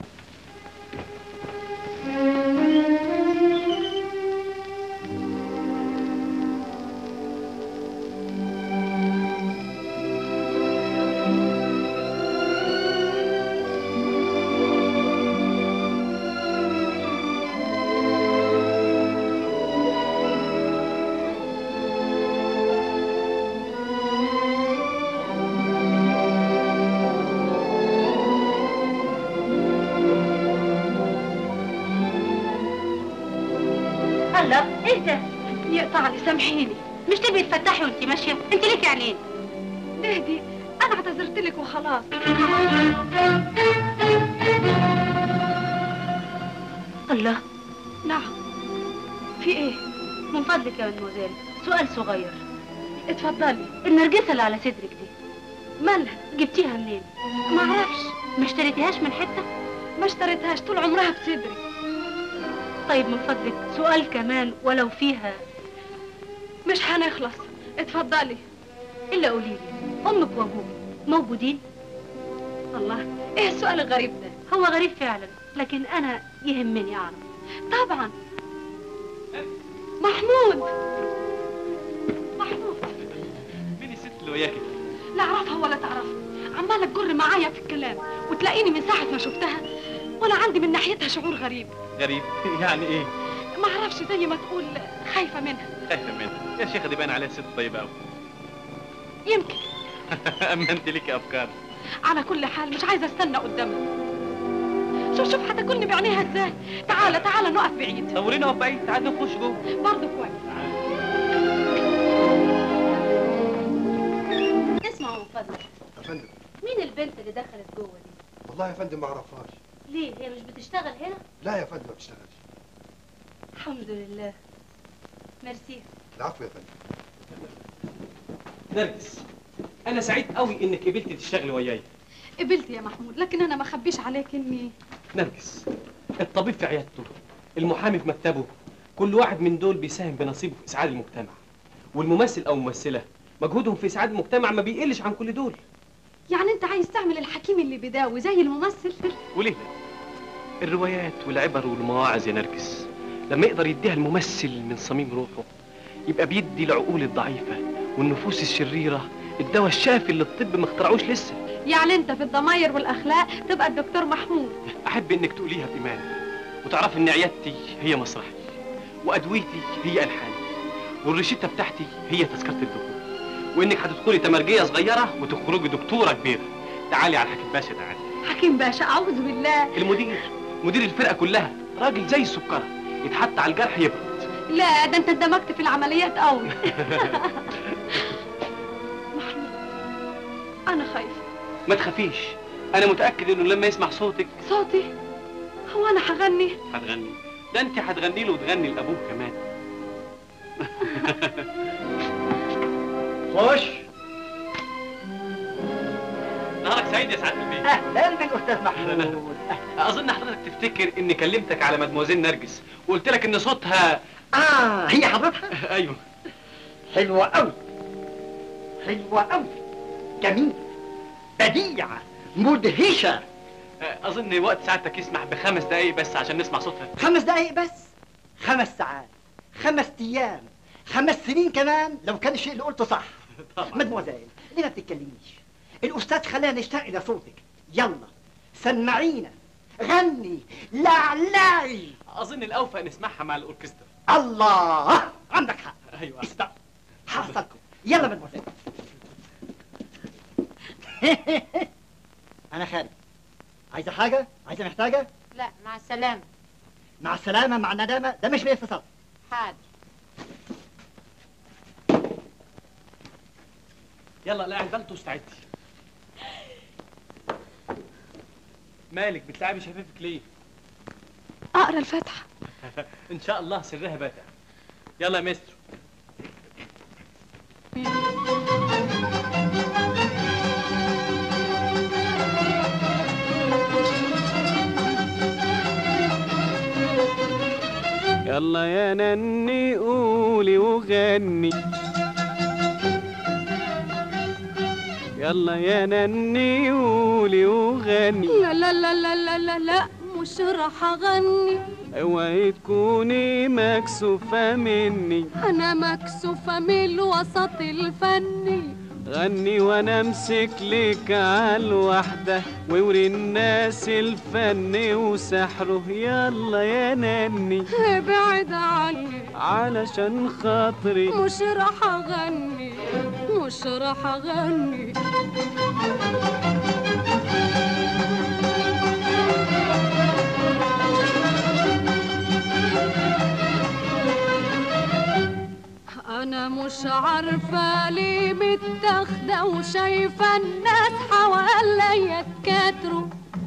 الله ايه ده يقطع لي سامحيني مش تبقي تفتحي وانت ماشيه انت ليكي عينين اهدي انا اعتذرت لك وخلاص الله نعم في ايه من فضلك يا مدموزيل سؤال صغير اتفضلي النرجسه اللي على صدرك دي مالها جبتيها منين ما اعرفش ما اشتريتيهاش من حته ما اشتريتهاش طول عمرها بصدري طيب من فضلك سؤال كمان ولو فيها مش هنخلص اتفضلي الا قولي لي امك وابوك موجودين الله ايه السؤال الغريب ده هو غريب فعلا لكن انا يهمني اعرف طبعا محمود محمود مين الست اللي وياكي لا اعرفها ولا تعرفها عماله تجر معايا في الكلام وتلاقيني من ساعه ما شفتها وانا عندي من ناحيتها شعور غريب غريب يعني ايه ما اعرفش زي ما تقول خايفه منها خايفة منها يا شيخة دي باين عليها ست طيبة قوي يمكن اما انت ليكي افكار على كل حال مش عايزه استنى قدامها شوف شوف هتاكلني بعينيها ازاي تعالى تعالى نقف بعيد طب ورينا بعيد تعالى نخش جوه برضه كويس اسمعوا من فضلك يا فندم مين البنت اللي دخلت جوه دي والله يا فندم ما اعرفهاش ليه هي مش بتشتغل هنا لا يا فندم ما بتشتغلش الحمد لله ميرسي العفو يا فندم نرجس انا سعيد قوي انك قبلتي تشتغلي وياي قبلت يا محمود لكن انا ما اخبيش عليك اني نرجس الطبيب في عيادته المحامي في مكتبه كل واحد من دول بيساهم بنصيبه في اسعاد المجتمع والممثل او الممثله مجهودهم في اسعاد المجتمع ما بيقلش عن كل دول يعني انت عايز تعمل الحكيم اللي بيداوي زي الممثل وليه لا الروايات والعبر والمواعظ يا نرجس لما يقدر يديها الممثل من صميم روحه يبقى بيدي العقول الضعيفة والنفوس الشريرة الدواء الشافي اللي الطب ما اخترعوش لسه يعني انت في الضماير والاخلاق تبقى الدكتور محمود أحب إنك تقوليها بإيمان وتعرفي إن عيادتي هي مسرحي وأدويتي هي ألحاني والروشتة بتاعتي هي تذكرة الدخول وإنك هتدخلي تمرجية صغيرة وتخرجي دكتورة كبيرة تعالي على الحكيم باشا تعالي حكيم باشا اعوذ بالله المدير مدير الفرقة كلها راجل زي السكرة يتحط على الجرح يبرد لا ده انت اندمجت في العمليات قوي محمود انا خايفه ما تخافيش أنا متأكد إنه لما يسمع صوتك صوتي هو انا هغني هتغني ده أنت هتغني له وتغني لأبوه كمان خش نهارك سعيد يا سعادة البيت اهلا بالاستاذ محمود أظن حضرتك تفتكر إني كلمتك على مدموزيل نرجس وقلت لك إن صوتها اه هي حضرتها أيوه حلوة قوي حلوة قوي جميل بديعة مدهشة اظن وقت سعادتك يسمح بخمس دقايق بس عشان نسمع صوتها خمس دقايق بس خمس ساعات خمس ايام خمس سنين كمان لو كان الشيء اللي قلته صح مدموزيل ليه ما بتتكلميش الاستاذ خلانا نشتاق الى صوتك يلا سمعينا غني لعلعي اظن الاوفى نسمعها مع الاوركسترا الله عندك حق ايوه اسمع حصلكم يلا مدموزيل انا خارج عايزه حاجه عايزه محتاجه لا مع السلامة مع السلامه مع الندامه ده مش باتصال حاضر يلا لا البلطو استعدي مالك بتلعبي شفافك ليه اقرا الفاتحه ان شاء الله سرها باتع يلا يا مستر يلا يا نني قولي وغني يلا يا نني قولي وغني لا لا لا لا لا لا لا مش راح اغني اوعي تكوني مكسوفة مني انا مكسوفه من الوسط الفني غني وانا امسك لك عالوحدة ووري الناس الفن وسحره يلا يا نني ابعد عني علشان خاطري مش راح اغني مش راح اغني انا مش عارفه ليه متاخده وشايفه الناس حواليا اتكاتروا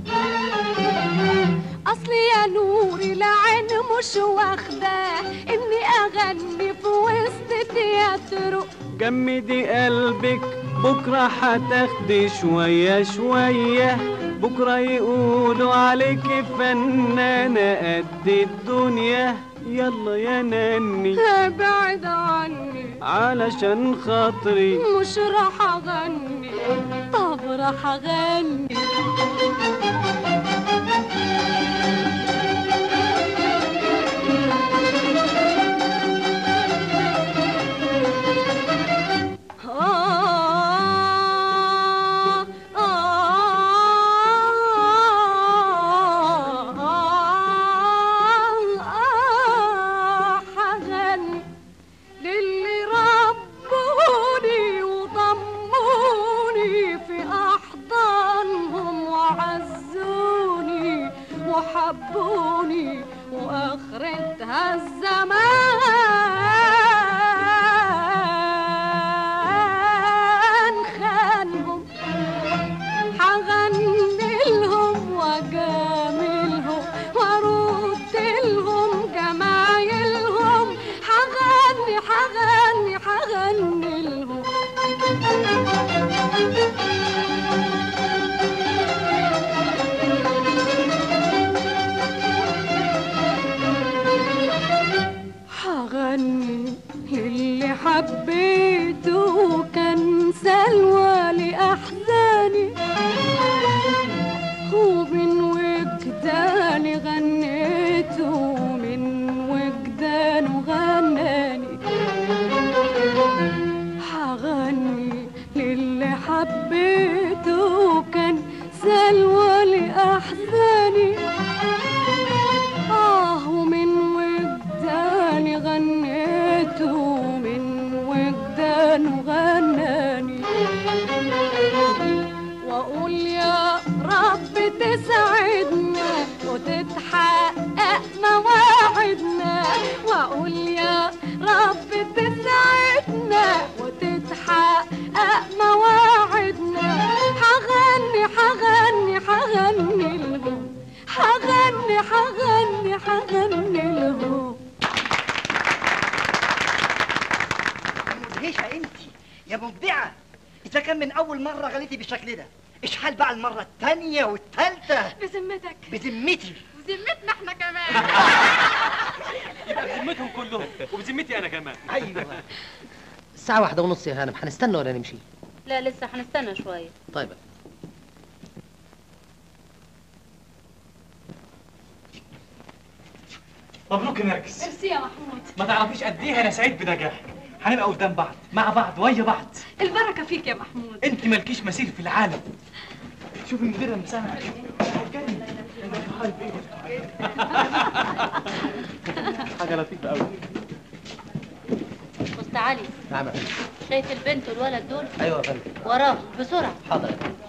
اصلي يا نوري العين مش واخده اني اغني في وسط تياترو جمدي قلبك بكرة هتاخدي شوية شوية بكرة يقولوا عليك فنانة قد الدنيا يلا يا نني ابعد عني علشان خاطري مش راح اغني طب راح اغني آه آه حغني للي ربوني وضموني في أحضانهم وعزوني وحبوني وآخرتها الزمان خانهم حغني لهم وجاملهم وارد لهم جمايلهم حغني حغني حغني لهم حغني للي حبيته كان سلوى لأحزاني ومن وجداني غنيته من وجدانه غناني حغني للي حبيته كان سلوى لأحزاني آه ومن وجداني غنيته من وجدانه غناني وأقول يا رب تسعدنا وتتحقق مواعيدنا وأقول يا رب تسعدنا وتتحقق مواعيدنا حغني حغني حغني لهم حغني حغني حغني لهم مدهشة انت يا مبدعة اذا كان من اول مرة غنيتي بالشكل ده اشحال بقى المرة التانية والتالتة بذمتك بذمتي وذمتنا احنا كمان يبقى بذمتهم كلهم وبذمتي انا كمان ايوه الساعة واحدة ونص يا هانم هنستنى ولا نمشي؟ لا لسه هنستنى شوية طيب مبروك يا نرجس ميرسي يا محمود ما تعرفيش قد ايه انا سعيد بنجاحك هنبقى قدام بعض مع بعض ويا بعض البركه فيك يا محمود انت مالكيش مثيل في العالم شوف المدير لما سامع حاجه لطيفه قوي أستاذ علي نعم يا فندم شايف البنت والولد دول ايوه يا فندم وراه بسرعة حاضر يا فندم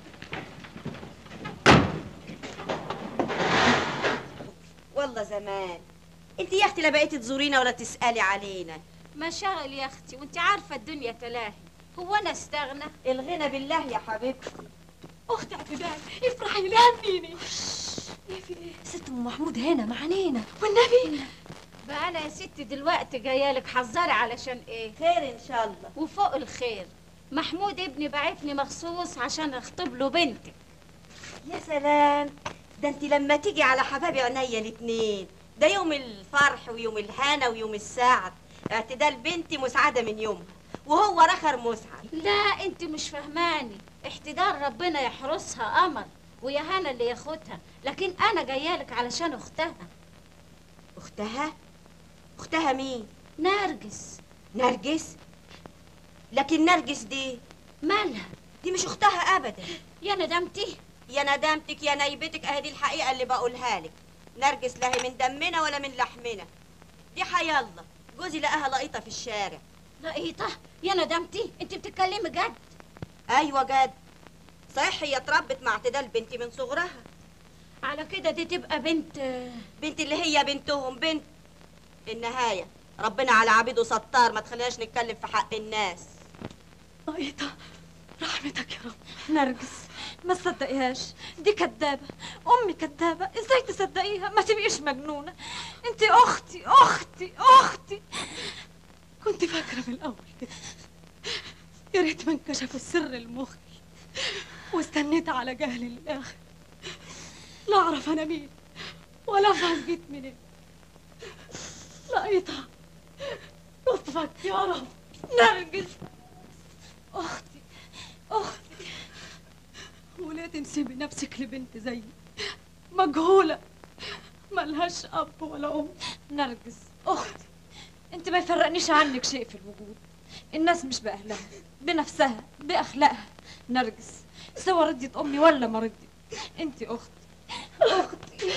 والله زمان انت يا اختي لا بقيتي تزورينا ولا تسالي علينا مشاغل يا اختي وانت عارفه الدنيا تلاهي هو انا استغنى الغنى بالله يا حبيبتي اختي اعتدال افرحي لا فيني ايه في ايه ست ام محمود هنا معنينا والنبي بقى انا يا ستي دلوقتي جايه لك حذري علشان ايه خير ان شاء الله وفوق الخير محمود ابني بعتني مخصوص عشان اخطب له بنتي يا سلام ده انت لما تيجي على حباب عينيا الاتنين ده يوم الفرح ويوم الهنا ويوم السعد اعتدال بنتي مسعدة من يومها وهو رخر مسعد لا انت مش فهماني احتدار ربنا يحرسها قمر ويا هنا اللي ياخدها لكن انا جايه لك علشان اختها اختها اختها مين نرجس نرجس لكن نرجس دي مالها دي مش اختها ابدا يا ندمتي يا ندمتك يا نيبتك اهي دي الحقيقه اللي بقولها لك نرجس لا هي من دمنا ولا من لحمنا دي حيالله جوزي لقاها لقيطه في الشارع لقيطه يا ندمتي انت بتتكلمي جد ايوه جد صحيح هي اتربت مع اعتدال بنتي من صغرها على كده دي تبقى بنت بنت اللي هي بنتهم بنت النهايه ربنا على عبيده ستار ما تخليناش نتكلم في حق الناس لقيطة رحمتك يا رب نرجس ما تصدقيهاش دي كدابة أمي كدابة إزاي تصدقيها ما تبقيش مجنونة أنت أختي أختي أختي كنت فاكرة من الأول كده يا ريت ما انكشف السر المخي واستنيت على جهل للآخر لا أعرف أنا مين ولا أفهم جيت منين لقيتها لطفك يا رب نرجس أختي أختي وليه تنسبي نفسك لبنت زيي مجهولة ملهاش أب ولا أم نرجس أختي أنت ما يفرقنيش عنك شيء في الوجود الناس مش بأهلها بنفسها بأخلاقها نرجس سواء ردت أمي ولا ما ردت أنت أختي أختي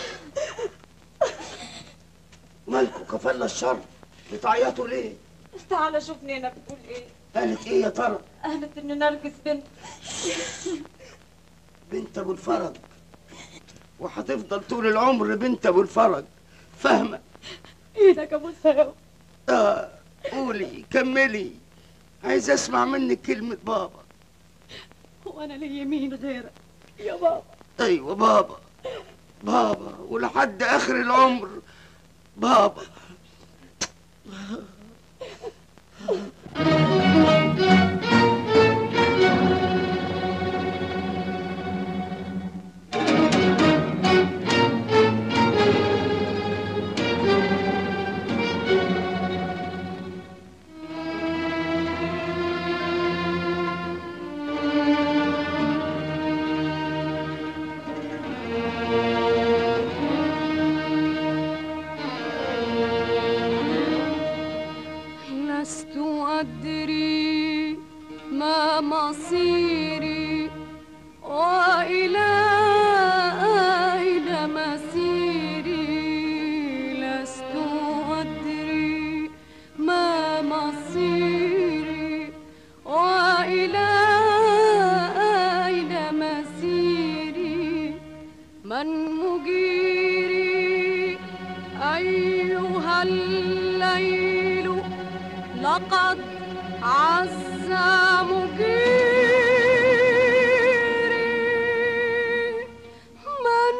مالكوا كفل الشر بتعيطوا ليه تعالى شوفني أنا بتقول إيه قالت ايه يا ترى قالت إن نرجس بنت بنت ابو الفرج وهتفضل طول العمر بنت ابو الفرج فاهمه ايدك ابو الثواب اه قولي كملي عايز اسمع منك كلمه بابا هو انا لي يمين غيرك يا بابا ايوه بابا بابا ولحد اخر العمر بابا لست أدري ما مصيري وإلى أين مسيري لست أدري ما مصيري وإلى أين مسيري من مجيري أيها الليل لقد عز مجيري من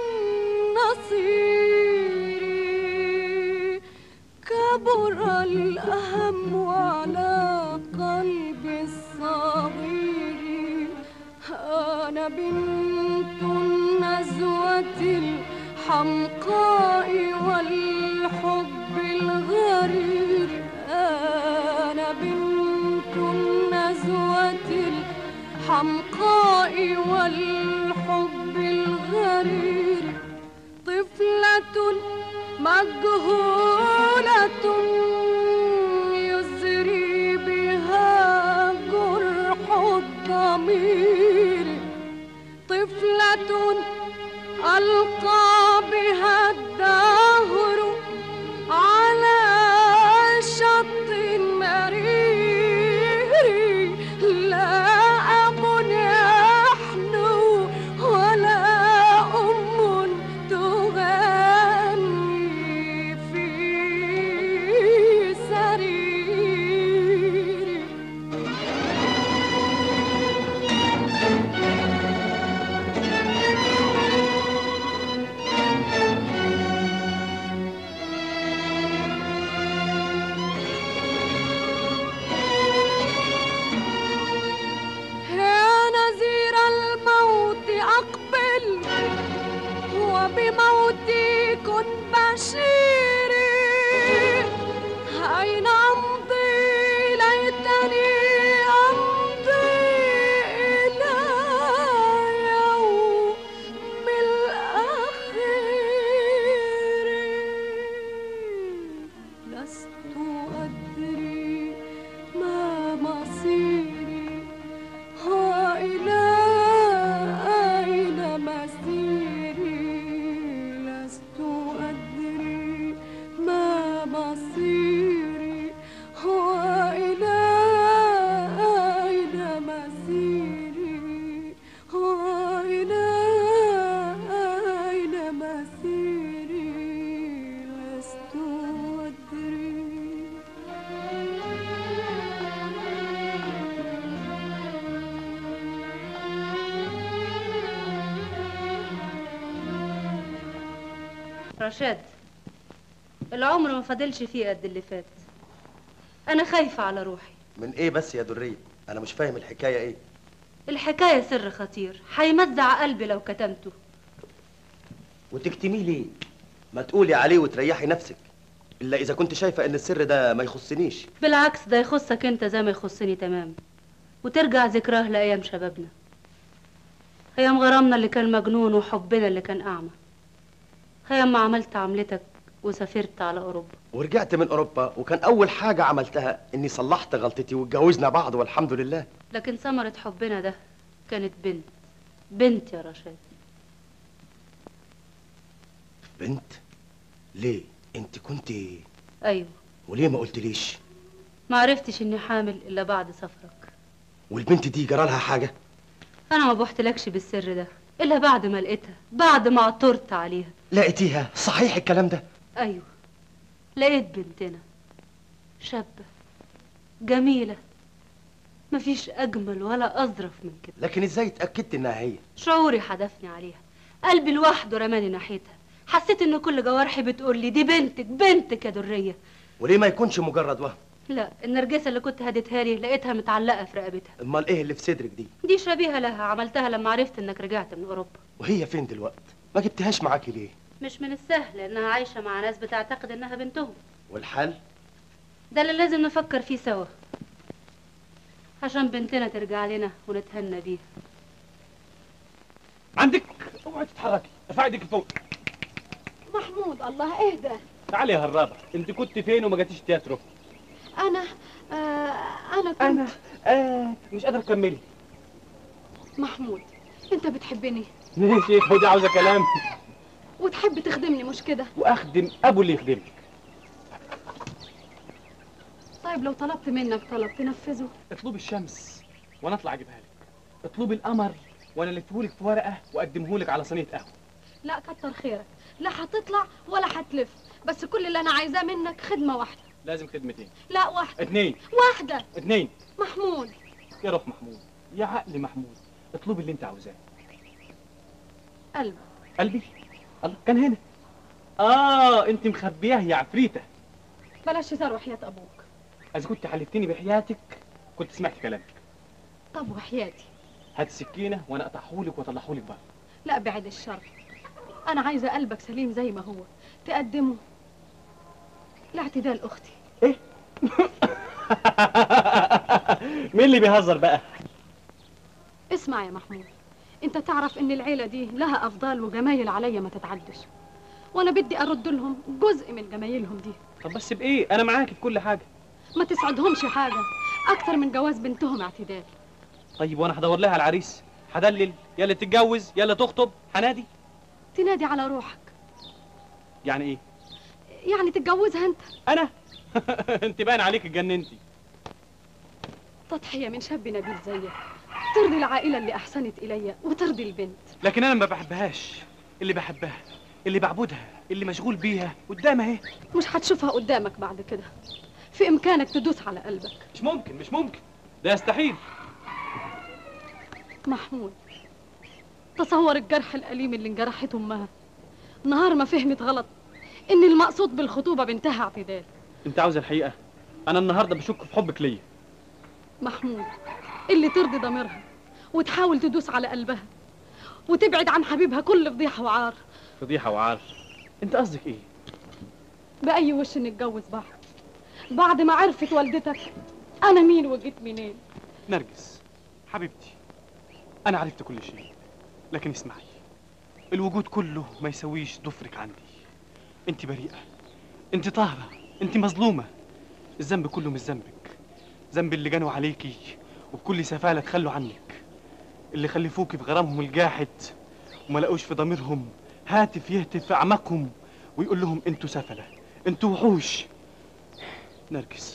نصيري كبر الأهم على قلبي الصغير أنا بنت النزوة الحمقاء والحب الغرير أنا بنت مجهولة يزري بها جرح الضمير طفلة ألقى بها الدهر على شط مرير لا أب يحنو ولا أم تغني في سرير يا نذير الموت أقبل وبموتي كن بشيري أين أمضي ليتني أمضي إلى يوم الأخير لست أدري ما مصيري وإلى أين مسيري لست أدري ما مصيري وإلى أين مسيري وإلى أين مسيري لست أدري رشاد العمر ما فاضلش فيه قد اللي فات انا خايفه على روحي من ايه بس يا درية انا مش فاهم الحكاية ايه الحكايه سر خطير هيمزع قلبي لو كتمته وتكتميه ليه ما تقولي عليه وتريحي نفسك الا اذا كنت شايفة ان السر ده ما يخصنيش بالعكس ده يخصك انت زي ما يخصني تمام وترجع ذكراه لايام شبابنا ايام غرامنا اللي كان مجنون وحبنا اللي كان اعمى ايام ما عملت عملتك وسافرت على اوروبا ورجعت من اوروبا وكان اول حاجة عملتها اني صلحت غلطتي واتجوزنا بعض والحمد لله لكن ثمرة حبنا ده كانت بنت بنت يا رشاد بنت ليه انت كنت ايوه وليه ما قلتليش ما عرفتش اني حامل الا بعد سفرك والبنت دي جرالها حاجة انا ما بحتلكش بالسر ده الا بعد ما لقيتها بعد ما عطرت عليها لقيتيها صحيح الكلام ده ايوه لقيت بنتنا شابة جميلة مفيش اجمل ولا اظرف من كده لكن ازاي اتأكدت انها هي شعوري حدفني عليها قلبي لوحده رماني ناحيتها حسيت ان كل جوارحي بتقول لي دي بنتك بنتك يا درية وليه ما يكونش مجرد وهم لا النرجسة اللي كنت هديتها لي لقيتها متعلقة في رقبتها امال ايه اللي في صدرك دي دي شبيهة لها عملتها لما عرفت انك رجعت من اوروبا وهي فين دلوقتي ما جبتهاش معاكي ليه مش من السهل انها عايشة مع ناس بتعتقد انها بنتهم والحل ده اللي لازم نفكر فيه سوا عشان بنتنا ترجع لنا ونتهنى بيها عندك اوعي تتحركي ارفعي ايدك لفوق محمود الله اهدى تعالي يا هرابه انت كنت فين وما جاتيش تياترو انا آه انا كنت انا آه مش قادر تكملي محمود انت بتحبني ماشي خدي عاوزه كلام وتحب تخدمني مش كده واخدم ابو اللي يخدمك طيب لو طلبت منك طلب تنفذه اطلبي الشمس وانا اطلع اجيبها لك اطلبي القمر وانا الفهولك في ورقه واقدمهولك على صينيه قهوه لا كتر خيرك لا هتطلع ولا هتلف بس كل اللي انا عايزاه منك خدمه واحده لازم خدمتين لا واحده اتنين واحده اتنين محمود يا روح محمود يا عقل محمود اطلبي اللي انت عاوزاه قلب قلبي الله كان هنا اه انت مخبياه يا عفريته بلاش تروح وحياة ابوك اذا كنت حلفتني بحياتك كنت سمعت كلامك طب وحياتي هات السكينه وانا اقطعهولك واطلعهولك بره لا بعد الشر انا عايزه قلبك سليم زي ما هو تقدمه لاعتدال اختي مين اللي بيهزر بقى اسمع يا محمود انت تعرف ان العيله دي لها افضال وجمايل عليا ما تتعدش وانا بدي ارد لهم جزء من جمايلهم دي طب بس بايه انا معاك في كل حاجه ما تسعدهمش حاجه اكتر من جواز بنتهم اعتدال طيب وانا هدور لها على عريس هدلل يلا تتجوز يلا تخطب هنادي تنادي على روحك يعني ايه يعني تتجوزها انت انا انت باين عليك اتجننتي تضحيه من شاب نبيل زيك ترضي العائله اللي احسنت الي وترضي البنت لكن انا ما بحبهاش اللي بحبها اللي بعبدها اللي مشغول بيها قدامها اهي مش هتشوفها قدامك بعد كده في امكانك تدوس على قلبك مش ممكن مش ممكن ده يستحيل محمود تصور الجرح الأليم اللي انجرحت أمها نهار ما فهمت غلط إن المقصود بالخطوبة بنتها اعتدال انت عاوز الحقيقه انا النهارده بشك في حبك ليا محمود اللي ترضي ضميرها وتحاول تدوس على قلبها وتبعد عن حبيبها كل فضيحة وعار فضيحه وعار انت قصدك ايه بأي وش نتجوز بعض بعد ما عرفت والدتك أنا مين وجيت منين نرجس حبيبتي انا عرفت كل شيء لكن اسمعي الوجود كله ما يسويش ضفرك عندي انت بريئه انت طاهره انت مظلومه الذنب كله مش ذنبك ذنب اللي جنوا عليكي وبكل سفاله تخلوا عنك اللي خلفوكي بغرامهم الجاحد وما لقوش في ضميرهم هاتف يهتف في اعماقهم ويقول لهم انتوا سفله انتوا وحوش نرجس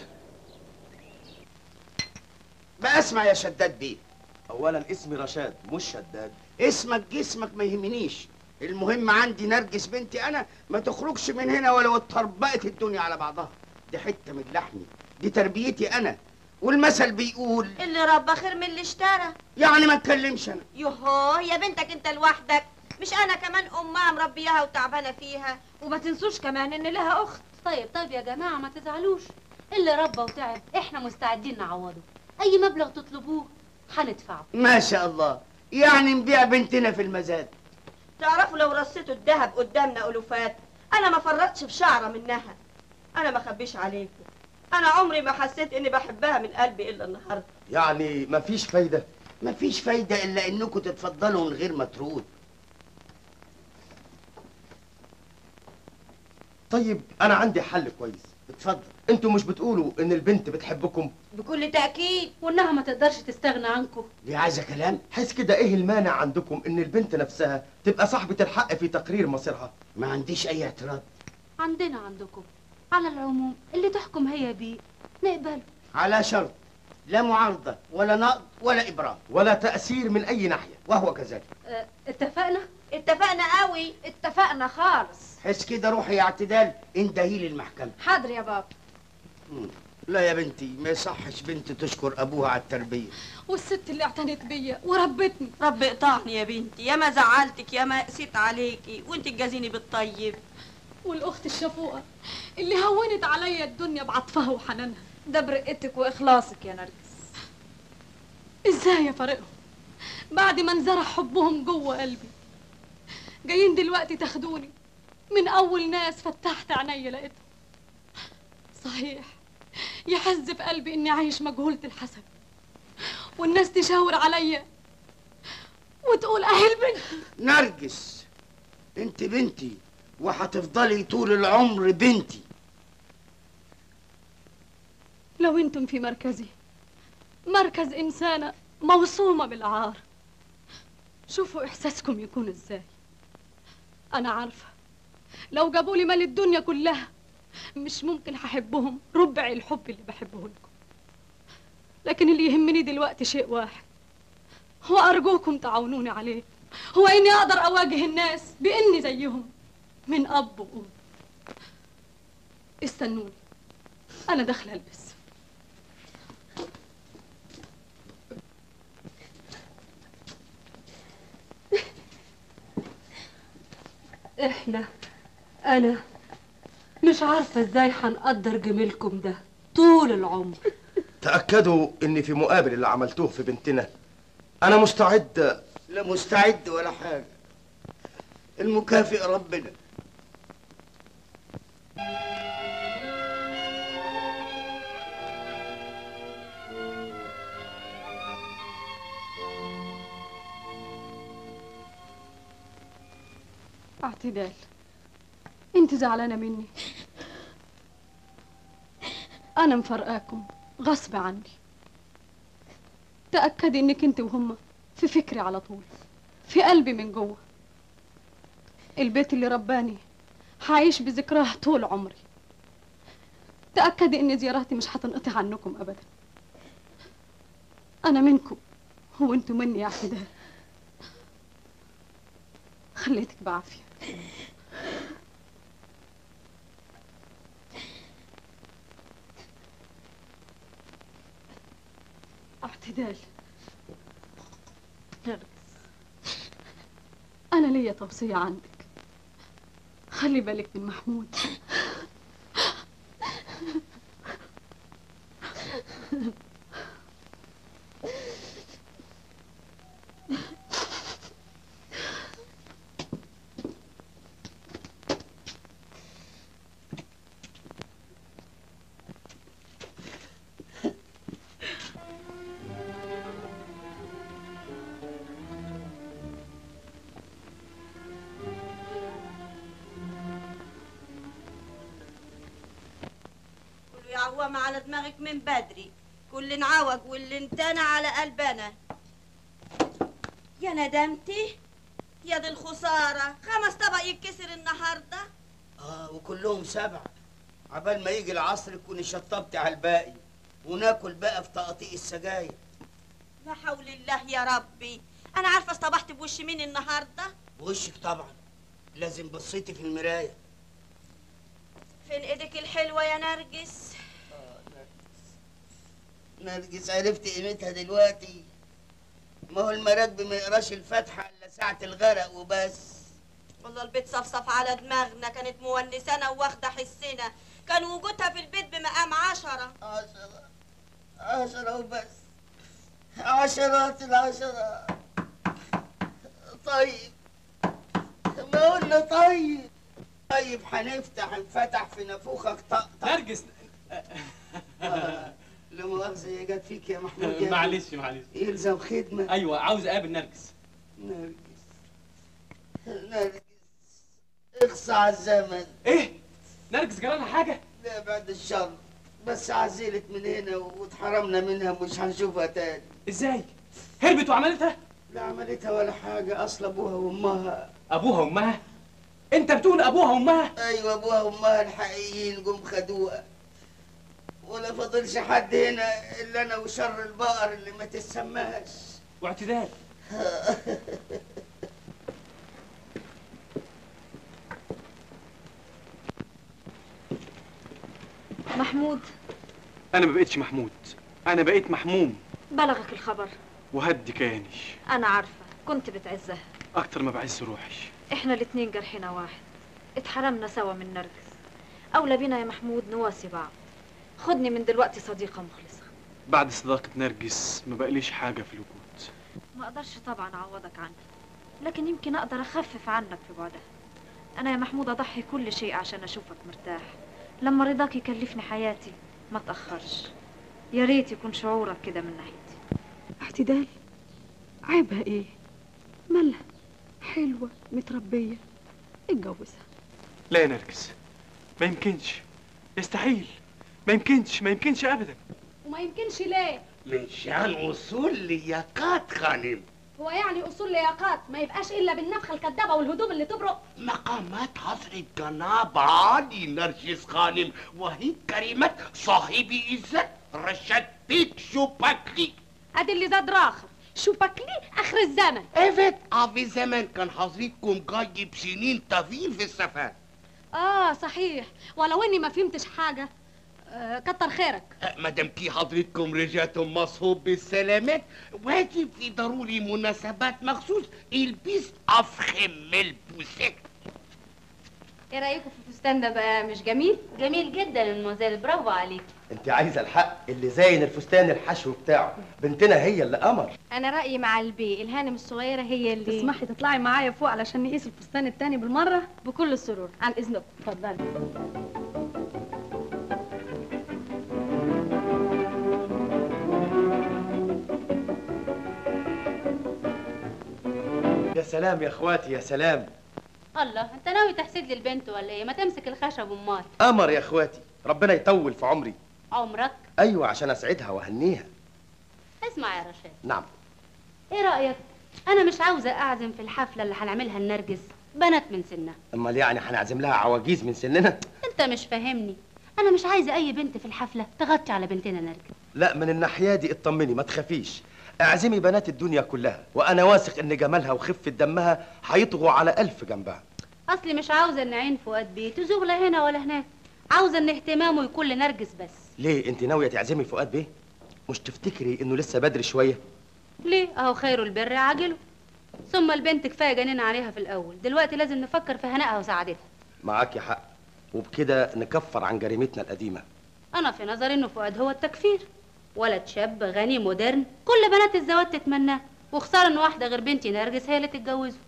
بقى اسمع يا شداد بيه اولا اسمي رشاد مش شداد اسمك جسمك ما يهمنيش المهم عندي نرجس بنتي انا ما تخرجش من هنا ولو اتطربقت الدنيا على بعضها دي حته من لحمي دي تربيتي انا والمثل بيقول اللي ربى خير من اللي اشترى يعني ما اتكلمش انا يوهو يا بنتك انت لوحدك مش انا كمان امها مربياها وتعبانه فيها وما تنسوش كمان ان لها اخت طيب طيب يا جماعة ما تزعلوش اللي ربى وتعب احنا مستعدين نعوضه اي مبلغ تطلبوه هندفعه ما شاء الله يعني نبيع بنتنا في المزاد تعرفوا لو رصيتوا الذهب قدامنا الوفات انا ما فرطتش في شعره منها انا ما اخبيش عليكم انا عمري ما حسيت اني بحبها من قلبي الا النهارده يعني مفيش فايده مفيش فايده الا انكم تتفضلوا من غير ما ترود طيب انا عندي حل كويس اتفضل انتوا مش بتقولوا ان البنت بتحبكم بكل تاكيد وانها ما تقدرش تستغنى عنكم دي عايزه كلام حس كده ايه المانع عندكم ان البنت نفسها تبقى صاحبة الحق في تقرير مصيرها ما عنديش اي اعتراض عندنا عندكم على العموم اللي تحكم هي بيه نقبله على شرط لا معارضه ولا نقد ولا ابرام ولا تأثير من اي ناحية وهو كذلك اه اتفقنا اتفقنا قوي اتفقنا خالص حس كده روحي يا اعتدال اندهي لي المحكمه حاضر يا بابا مم. لا يا بنتي ما يصحش بنت تشكر ابوها على التربيه والست اللي اعتنت بيا وربتني رب اقطعني يا بنتي يا ما زعلتك يا ما قسيت عليكي وانت تجازيني بالطيب والاخت الشفوقه اللي هونت عليا الدنيا بعطفها وحنانها ده برقتك واخلاصك يا نرجس ازاي افارقهم بعد ما انزرع حبهم جوه قلبي جايين دلوقتي تاخدوني من اول ناس فتحت عينيا لقيتهم صحيح يحز في قلبي اني عايش مجهولة الحسب والناس تشاور عليا وتقول اهي البنت نرجس انت بنتي وهتفضلي طول العمر بنتي لو انتم في مركزي مركز انسانة موصومة بالعار شوفوا احساسكم يكون ازاي انا عارفة لو جابوا لي مال الدنيا كلها مش ممكن هحبهم ربع الحب اللي بحبه لكم لكن اللي يهمني دلوقتي شيء واحد هو ارجوكم تعاونوني عليه هو اني اقدر اواجه الناس باني زيهم من اب وام استنوني انا داخله البس احنا انا مش عارفة ازاي هنقدر جميلكم ده طول العمر تأكدوا ان في مقابل اللي عملتوه في بنتنا انا مستعد لا مستعد ولا حاجه المكافئ ربنا اعتدال انت زعلانه مني انا مفرقاكم غصب عني تاكدي انك انت وهم في فكري على طول في قلبي من جوه البيت اللي رباني هعيش بذكراه طول عمري تأكدي إن زياراتي مش هتنقطع عنكم أبدا أنا منكم وأنتوا مني يا اعتدال خليتك بعافية اعتدال أنا ليا توصية عندك خلي بالك من محمود كله يعوم على دماغك من بدري كل نعوج واللي انتنى على قلبنا يا ندمتي يا دي الخسارة خمس طبق يتكسر النهاردة اه وكلهم سبعة عبال ما يجي العصر تكوني شطبت على الباقي وناكل بقى في تقطيع السجاير لا حول الله يا ربي أنا عارفة اصطبحت بوش مين النهاردة وشك طبعا لازم بصيتي في المراية فين ايدك الحلوة يا نرجس نرجس عرفت قيمتها دلوقتي ما هو المراكب ما يقراش الفاتحة إلا ساعة الغرق وبس والله البيت صفصف على دماغنا كانت مونسانا وواخدة حسنا كان وجودها في البيت بمقام عشرة عشرة عشرة وبس عشرات العشرة طيب ما قلنا طيب طيب هنفتح انفتح في نافوخك طق طق نرجس آه، لا مؤاخذة هي جت فيك يا محمود يا معلش معلش يلزم خدمة ايوه عاوز اقابل نرجس نرجس نرجس اخصى على الزمن ايه نرجس جرالها حاجة لا بعد الشر بس عزلت من هنا واتحرمنا منها مش هنشوفها تاني ازاي هربت وعملتها لا عملتها ولا حاجة أصل أبوها وأمها ابوها وامها انت بتقول ابوها وامها أيوة أبوها وأمها الحقيقيين جم خدوها ولا فاضلش حد هنا إلا أنا وشر البقر اللي ما تسماش واعتدال محمود انا ما بقتش محمود انا بقيت محموم بلغك الخبر وهدي كياني انا عارفه كنت بتعزها اكتر ما بعز روحي احنا الاتنين جرحنا واحد اتحرمنا سوا من نرجس اولى بينا يا محمود نواسي بعض خدني من دلوقتي صديقه مخلصه بعد صداقة نرجس ما بقليش حاجة في الوجود ما اقدرش طبعا اعوضك عنها لكن يمكن اقدر اخفف عنك في بعدها انا يا محمود اضحي كل شيء عشان اشوفك مرتاح لما رضاك يكلفني حياتي ما تاخرش يا ريت يكون شعورك كده من ناحيتي اعتدال عيبها ايه مالها حلوة متربية اتجوزها لا يا نرجس ما يمكنش يستحيل ما يمكنش ما يمكنش ابدا وما يمكنش ليه من شان وصول لياقات خانم هو يعني اصول لياقات ما يبقاش الا بالنفخه الكدابه والهدوم اللي تبرق مقامات حضرة جناب عالي نرجس خانم وهي كلمة صاحب عزت رشاد بيك شوباكلي ادي اللي زاد راخر شو باكلي اخر الزمن ايفت افي زمن كان حضرتكم جايب سنين طويل في السفر اه صحيح ولو اني ما فهمتش حاجه آه كتر خيرك مادام كي حضرتكم رجعتم مصحوب بالسلامات واجب في ضروري مناسبات مخصوص البس افخم البوسات ايه رايكم في الفستان ده بقى مش جميل جميل جدا يا مدموزيل برافو عليك انت عايزه الحق اللي زين الفستان الحشو بتاعه بنتنا هي اللي قمر انا رايي مع البي الهانم الصغيره هي اللي تسمحي تطلعي معايا فوق علشان نقيس الفستان التاني بالمرة بكل السرور عن اذنك اتفضلي يا سلام يا اخواتي يا سلام الله انت ناوي تحسد لي البنت ولا ايه ما تمسك الخشب امال قمر يا اخواتي ربنا يطول في عمري عمرك ايوه عشان اسعدها واهنيها اسمع يا رشاد نعم ايه رايك انا مش عاوزه اعزم في الحفله اللي هنعملها لنرجس بنات من سنها امال يعني هنعزم لها عواجيز من سننا انت مش فاهمني انا مش عايزه اي بنت في الحفله تغطي على بنتنا نرجس لا من الناحيه دي اطمني ما تخافيش اعزمي بنات الدنيا كلها وانا واثق ان جمالها وخفه دمها هيطغوا على الف جنبها اصلي مش عاوزه ان عين فؤاد بيه تزوغ لا هنا ولا هناك عاوزه ان اهتمامه يكون لنرجس بس ليه انت ناويه تعزمي فؤاد بيه مش تفتكري انه لسه بدري شويه ليه اهو خير البر عاجله ثم البنت كفايه جنين عليها في الاول دلوقتي لازم نفكر في هنائها وسعادتها معاكي حق وبكده نكفر عن جريمتنا القديمه انا في نظري انه فؤاد هو التكفير ولد شاب غني مودرن كل بنات الزواج تتمناه وخساره ان واحده غير بنتي نرجس هي اللي تتجوزه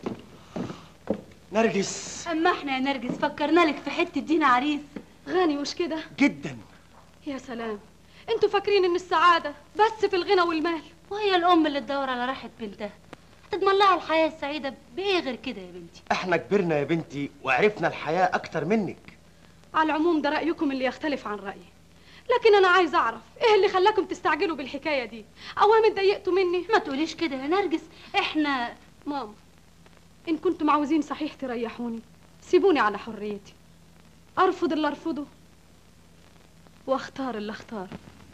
نرجس اما احنا يا نرجس فكرنا لك في حته دينا عريس غني مش كده جدا يا سلام انتوا فاكرين ان السعادة بس في الغنى والمال وهي الام اللي تدور على راحه بنتها تضمن لها الحياه السعيده بايه غير كده يا بنتي احنا كبرنا يا بنتي وعرفنا الحياه اكتر منك على العموم ده رأيكم اللي يختلف عن رأيي لكن انا عايز اعرف ايه اللي خلاكم تستعجلوا بالحكاية دي اوام اتضايقتوا مني ما تقوليش كده يا نرجس احنا ماما ان كنتم عاوزين صحيح تريحوني سيبوني على حريتي ارفض اللي ارفضه واختار اللي اختاره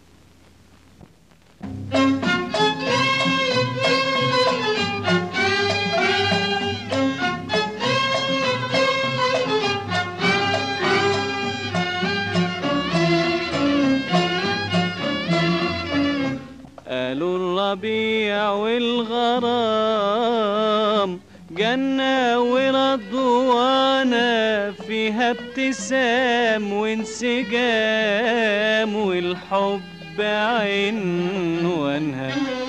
قالوا الربيع والغرام جنة ورضوانة فيها ابتسام وانسجام والحب عنوانها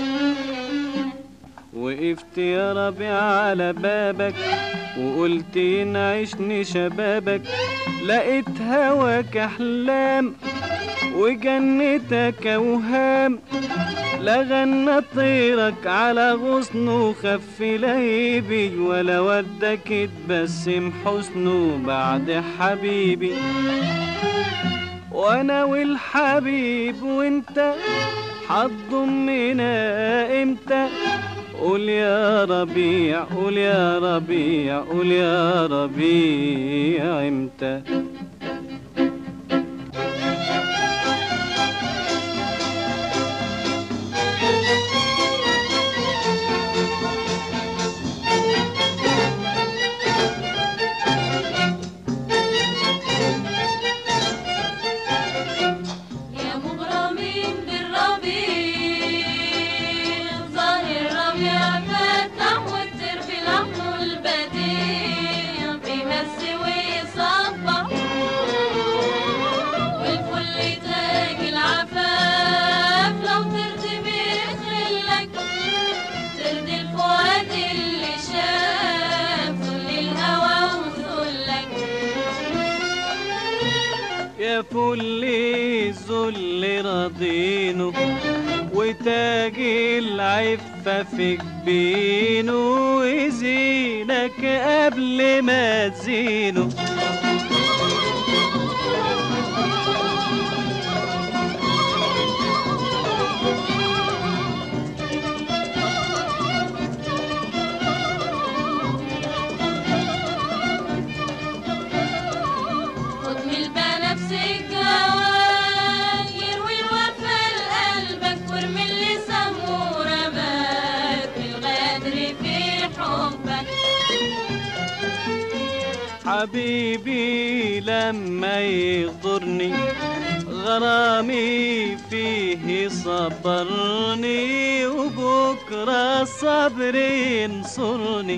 وقفت يا ربيع على بابك وقلت ينعشني شبابك لقيت هواك احلام وجنتك اوهام لا غنى طيرك على غصنه خف لهيبي ولا ودك اتبسم حسنه بعد حبيبي وانا والحبيب وانت حتضمنا امتى قول يا ربيع قول يا ربيع قول يا ربيع امتى يا مغرمين بالربيع ظاهر ربيع فتح والتر في لحنه البديع بيمسي ويصبح والفل تاج العفاف لو ترضي بيخلك ترضي الفؤاد اللي شاف ذل الهوى وذلك يا فل الذل راضينه وتاج العفة في جبينه وزينك قبل ما تزينه خد من البنفسج جوال يروي الوفا لقلبك وارمي اللي سموه رماك بالغدر في حبك حبيبي لما يغدرني غرامي فيه صبرني وبكرة الصبر ينصرني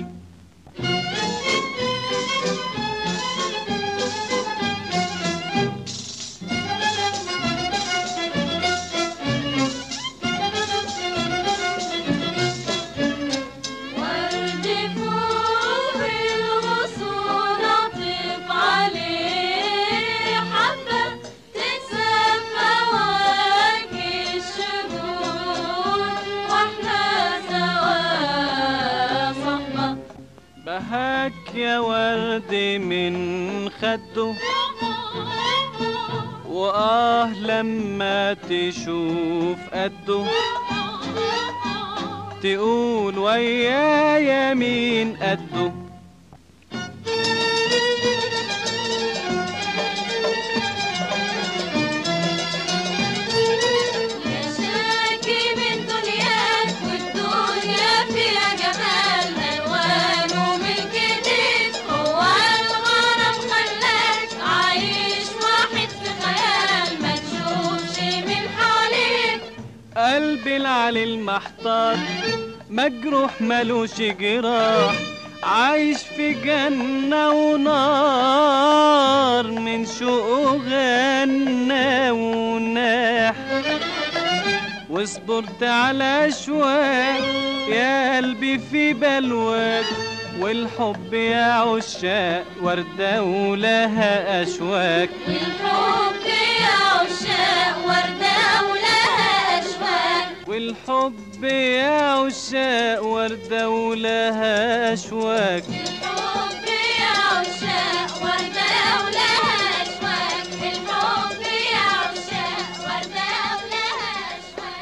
ورد فوق الغصون عطف عليه حبة تكسب فواكه الشجون واحنا سوا صحبة يا ورد من خده وآه لما تشوف قده تقول ويايا مين قده شاكي من دنياك والدنيا فيها جمال ألوان ومن جديد هو الغرام خلاك عايش واحد في خيال ما تشوفش من حواليك قلبي العلي المحتار مجروح ملوش جراح عايش في جنة ونار من شوقه غنى وناح وصبرت على أشواق يا قلبي في بلواك والحب يا عشاق وردة ولها أشواك والحب يا عشاق وردة ولها أشواق والحب يا عشاق وردة ولها أشواك الحب يا عشاق وردة ولها أشواق الحب يا عشاق وردة ولها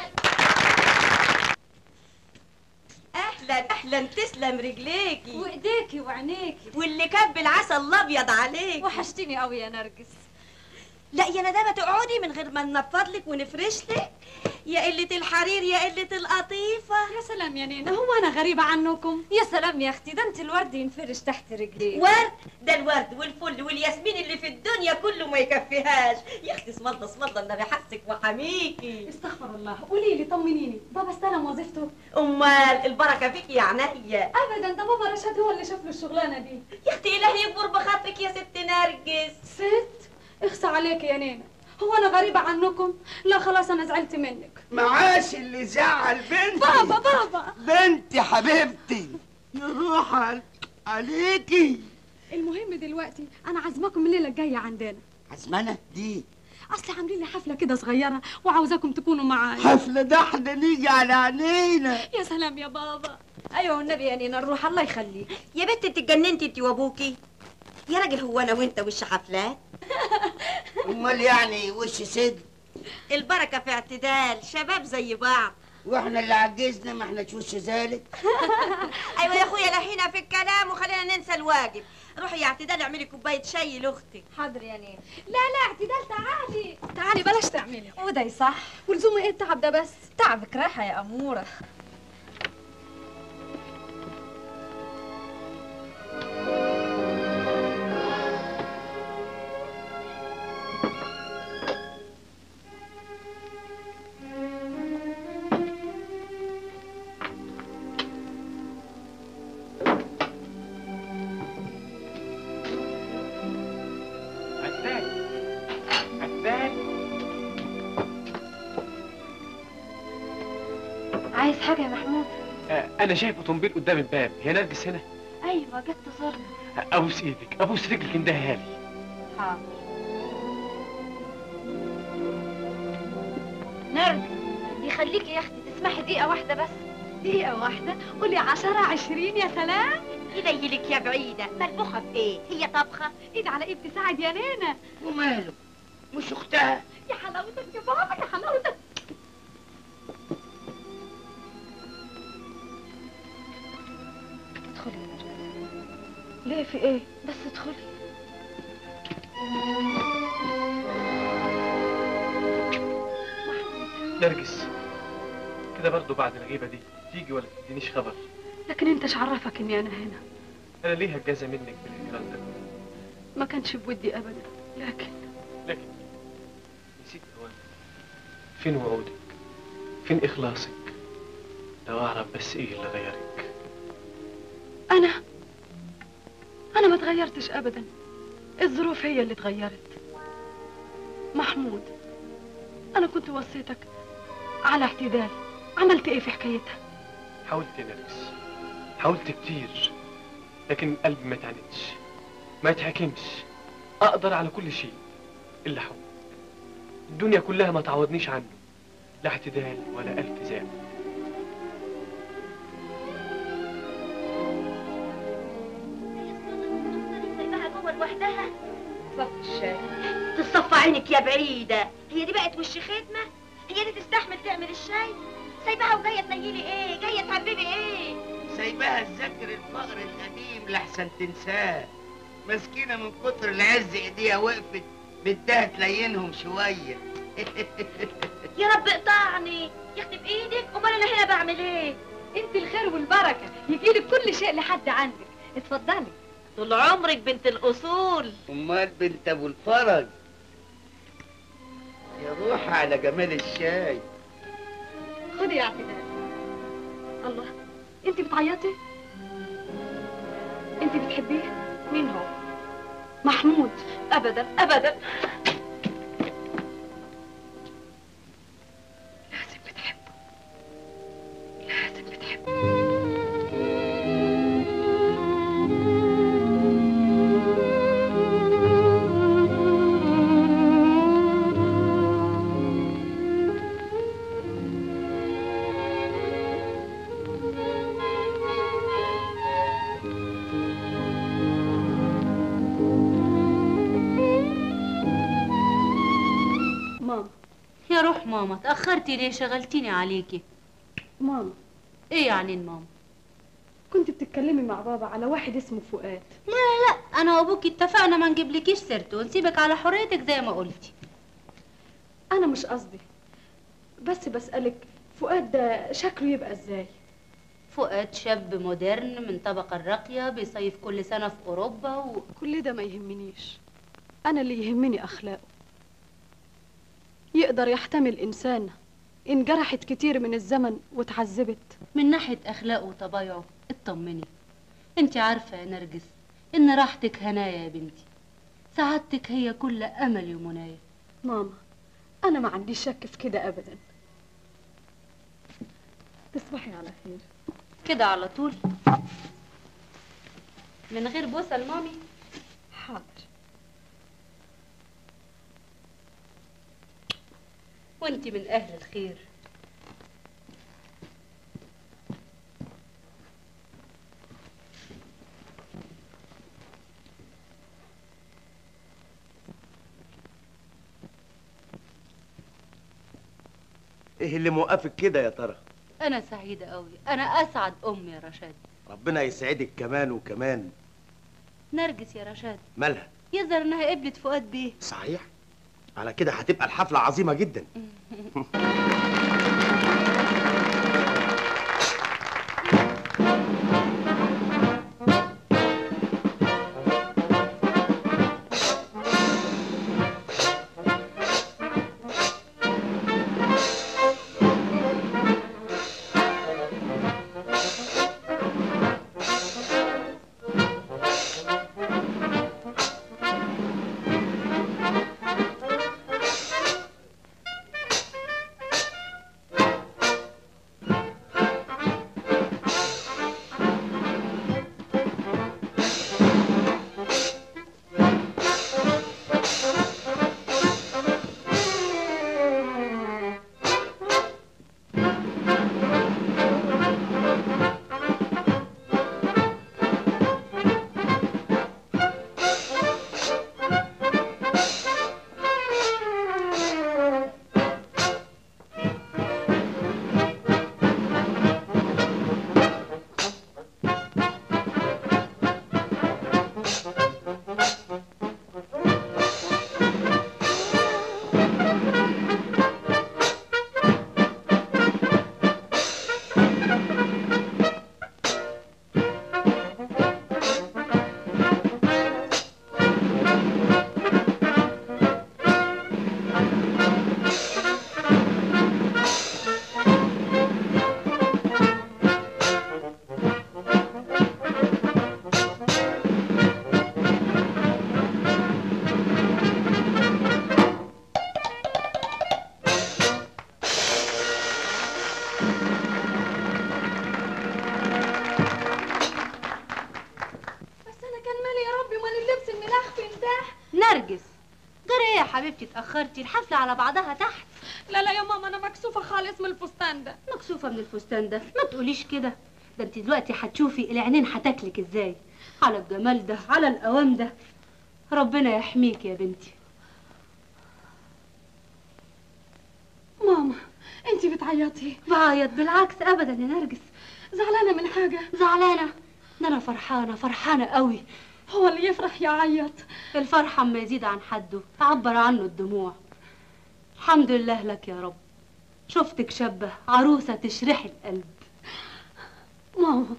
اهلا اهلا تسلم رجليكي وايديكي وعينيكي واللي كب العسل الابيض عليك وحشتيني قوي يا نرجس لا يا ندامه تقعدي من غير ما ننفض لك ونفرش لك يا قله الحرير يا قله القطيفه يا سلام يا نينا هو انا غريبه عنكم يا سلام يا اختي ده انت الورد ينفرش تحت رجليك ورد ده الورد والفل والياسمين اللي في الدنيا كله ما يكفيهاش يا اختي اسم الله اسم الله النبي حسك وحميكي استغفر الله قولي لي طمنيني بابا استلم وظيفته امال البركه فيك يا عينيا ابدا ده بابا رشاد هو اللي شاف له الشغلانه دي يا اختي الهي يكبر بخاطرك يا ست نرجس ست اخسى عليك يا نينا هو انا غريبه عنكم لا خلاص انا زعلت منك معاش اللي زعل بنتي بابا بابا بنتي حبيبتي يروح على- عليكي المهم دلوقتي انا عازماكم الليله الجايه عندنا عزمانة دي اصل عاملين لي حفله كده صغيره وعاوزاكم تكونوا معايا حفلة ده احنا نيجي على عينينا يا سلام يا بابا ايوه والنبي يا نينا نروح الله يخليك يا بنت انت اتجننتي انت وابوكي يا راجل هو انا وانت وش حفلات امال يعني وش سد البركه في اعتدال شباب زي بعض واحنا اللي عجزنا ما احنا وش ذلك ايوه يا اخويا لهينا في الكلام وخلينا ننسى الواجب روحي يا اعتدال اعملي كوبايه شاي لاختك حاضر يا نينا لا لا اعتدال تعالي تعالي بلاش تعملي وده صح ولزوم ايه التعب ده بس تعبك راحه يا اموره عداد عداد عايز حاجة يا محمود آه، انا شايف اوتومبيل قدام الباب هي نرجس هنا أيوة جت تزورنا آه، ابوس ايدك ابوس رجلك اندهها لي حاضر نرد يخليكي يا أختي تسمحي دقيقة واحدة بس دقيقه واحده قولي عشرة عشرين يا سلام يليلك يا بعيده ملبوخه في ايه هي طبخه ايد على ايد تساعد يا نينا وماله مش اختها يا حلاوتك يا بابا يا حلاوتك ادخلي يا نرجس ليه في ايه بس ادخلي نرجس كده برضو بعد الغيبة دي تيجي ولا تدينيش خبر لكن انت ايش عرفك اني انا هنا انا ليه هتجازى منك بالإكرام ده ما كانش بودي ابدا لكن لكن نسيت اوان فين وعودك فين اخلاصك لو اعرف بس ايه اللي غيرك انا انا ما اتغيرتش ابدا الظروف هي اللي اتغيرت محمود انا كنت وصيتك على اعتدال عملت ايه في حكايتها حاولت يا نرجس حاولت كتير لكن قلبي ما اتعندش ما يتحكمش اقدر على كل شيء الا حب الدنيا كلها ما تعوضنيش عنه لا اعتدال ولا التزام الشاي تصفى عينك يا بعيدة هي دي بقت وش خدمة هي دي تستحمل تعمل الشاي سايبها وجاية تنيلي ايه جاية تحببي ايه سايباها تذكر الفقر القديم لحسن تنساه مسكينة من كتر العز ايديها وقفت بدها تلينهم شوية يا رب اقطعني يا اختي بايدك امال انا هنا بعمل ايه انت الخير والبركه يجيلك كل شيء لحد عندك اتفضلي طول عمرك بنت الاصول امال بنت ابو الفرج يا روح على جمال الشاي خدي يا اعتدال الله انت بتعيطي انت بتحبيه مين هو محمود ابدا ابدا لازم بتحبه لازم بتحبه ماما يا روح ماما تأخرتي ليه شغلتيني عليكي ماما ايه يعني ماما كنت بتتكلمي مع بابا على واحد اسمه فؤاد لا لا انا وابوكي اتفقنا ما نجيبلكيش سيرته ونسيبك على حريتك زي ما قلتي انا مش قصدي بس بسألك فؤاد ده شكله يبقى ازاي فؤاد شاب مودرن من طبقة الراقية بيصيف كل سنة في أوروبا و... كل ده ما يهمنيش انا اللي يهمني اخلاقه يقدر يحتمل انسان ان جرحت كتير من الزمن وتعذبت من ناحية أخلاقه وطبايعه اطمني انت عارفة يا نرجس إن راحتك هنايا يا بنتي سعادتك هي كل أمل ومنايا ماما انا ما عنديش شك في كده ابدا تصبحي على خير كده على طول من غير بوسة لمامي حاضر وانت من أهل الخير ايه اللي موقفك كده يا ترى أنا سعيدة أوي أنا أسعد أم يا رشاد ربنا يسعدك كمان وكمان نرجس يا رشاد مالها يظهر إنها قبلت فؤاد بيه صحيح على كده هتبقى الحفلة عظيمة جدا بس انا كان مالي يا ربي مال اللبس الملخفن ده نرجس جرى ايه يا حبيبتي اتأخرتي الحفلة على بعضها تحت لا لا يا ماما انا مكسوفه خالص من الفستان ده مكسوفة من الفستان ده ما تقوليش كده ده انت دلوقتي هتشوفي العينين هتاكلك ازاي على الجمال ده على القوام ده ربنا يحميك يا بنتي ماما انت بتعيطي بعيط بالعكس ابدا يا نرجس زعلانه من حاجه زعلانه ده انا فرحانه فرحانه قوي هو اللي يفرح يعيط الفرحه اما يزيد عن حده تعبر عنه الدموع الحمد لله لك يا رب شفتك شابه عروسه تشرحي القلب ماما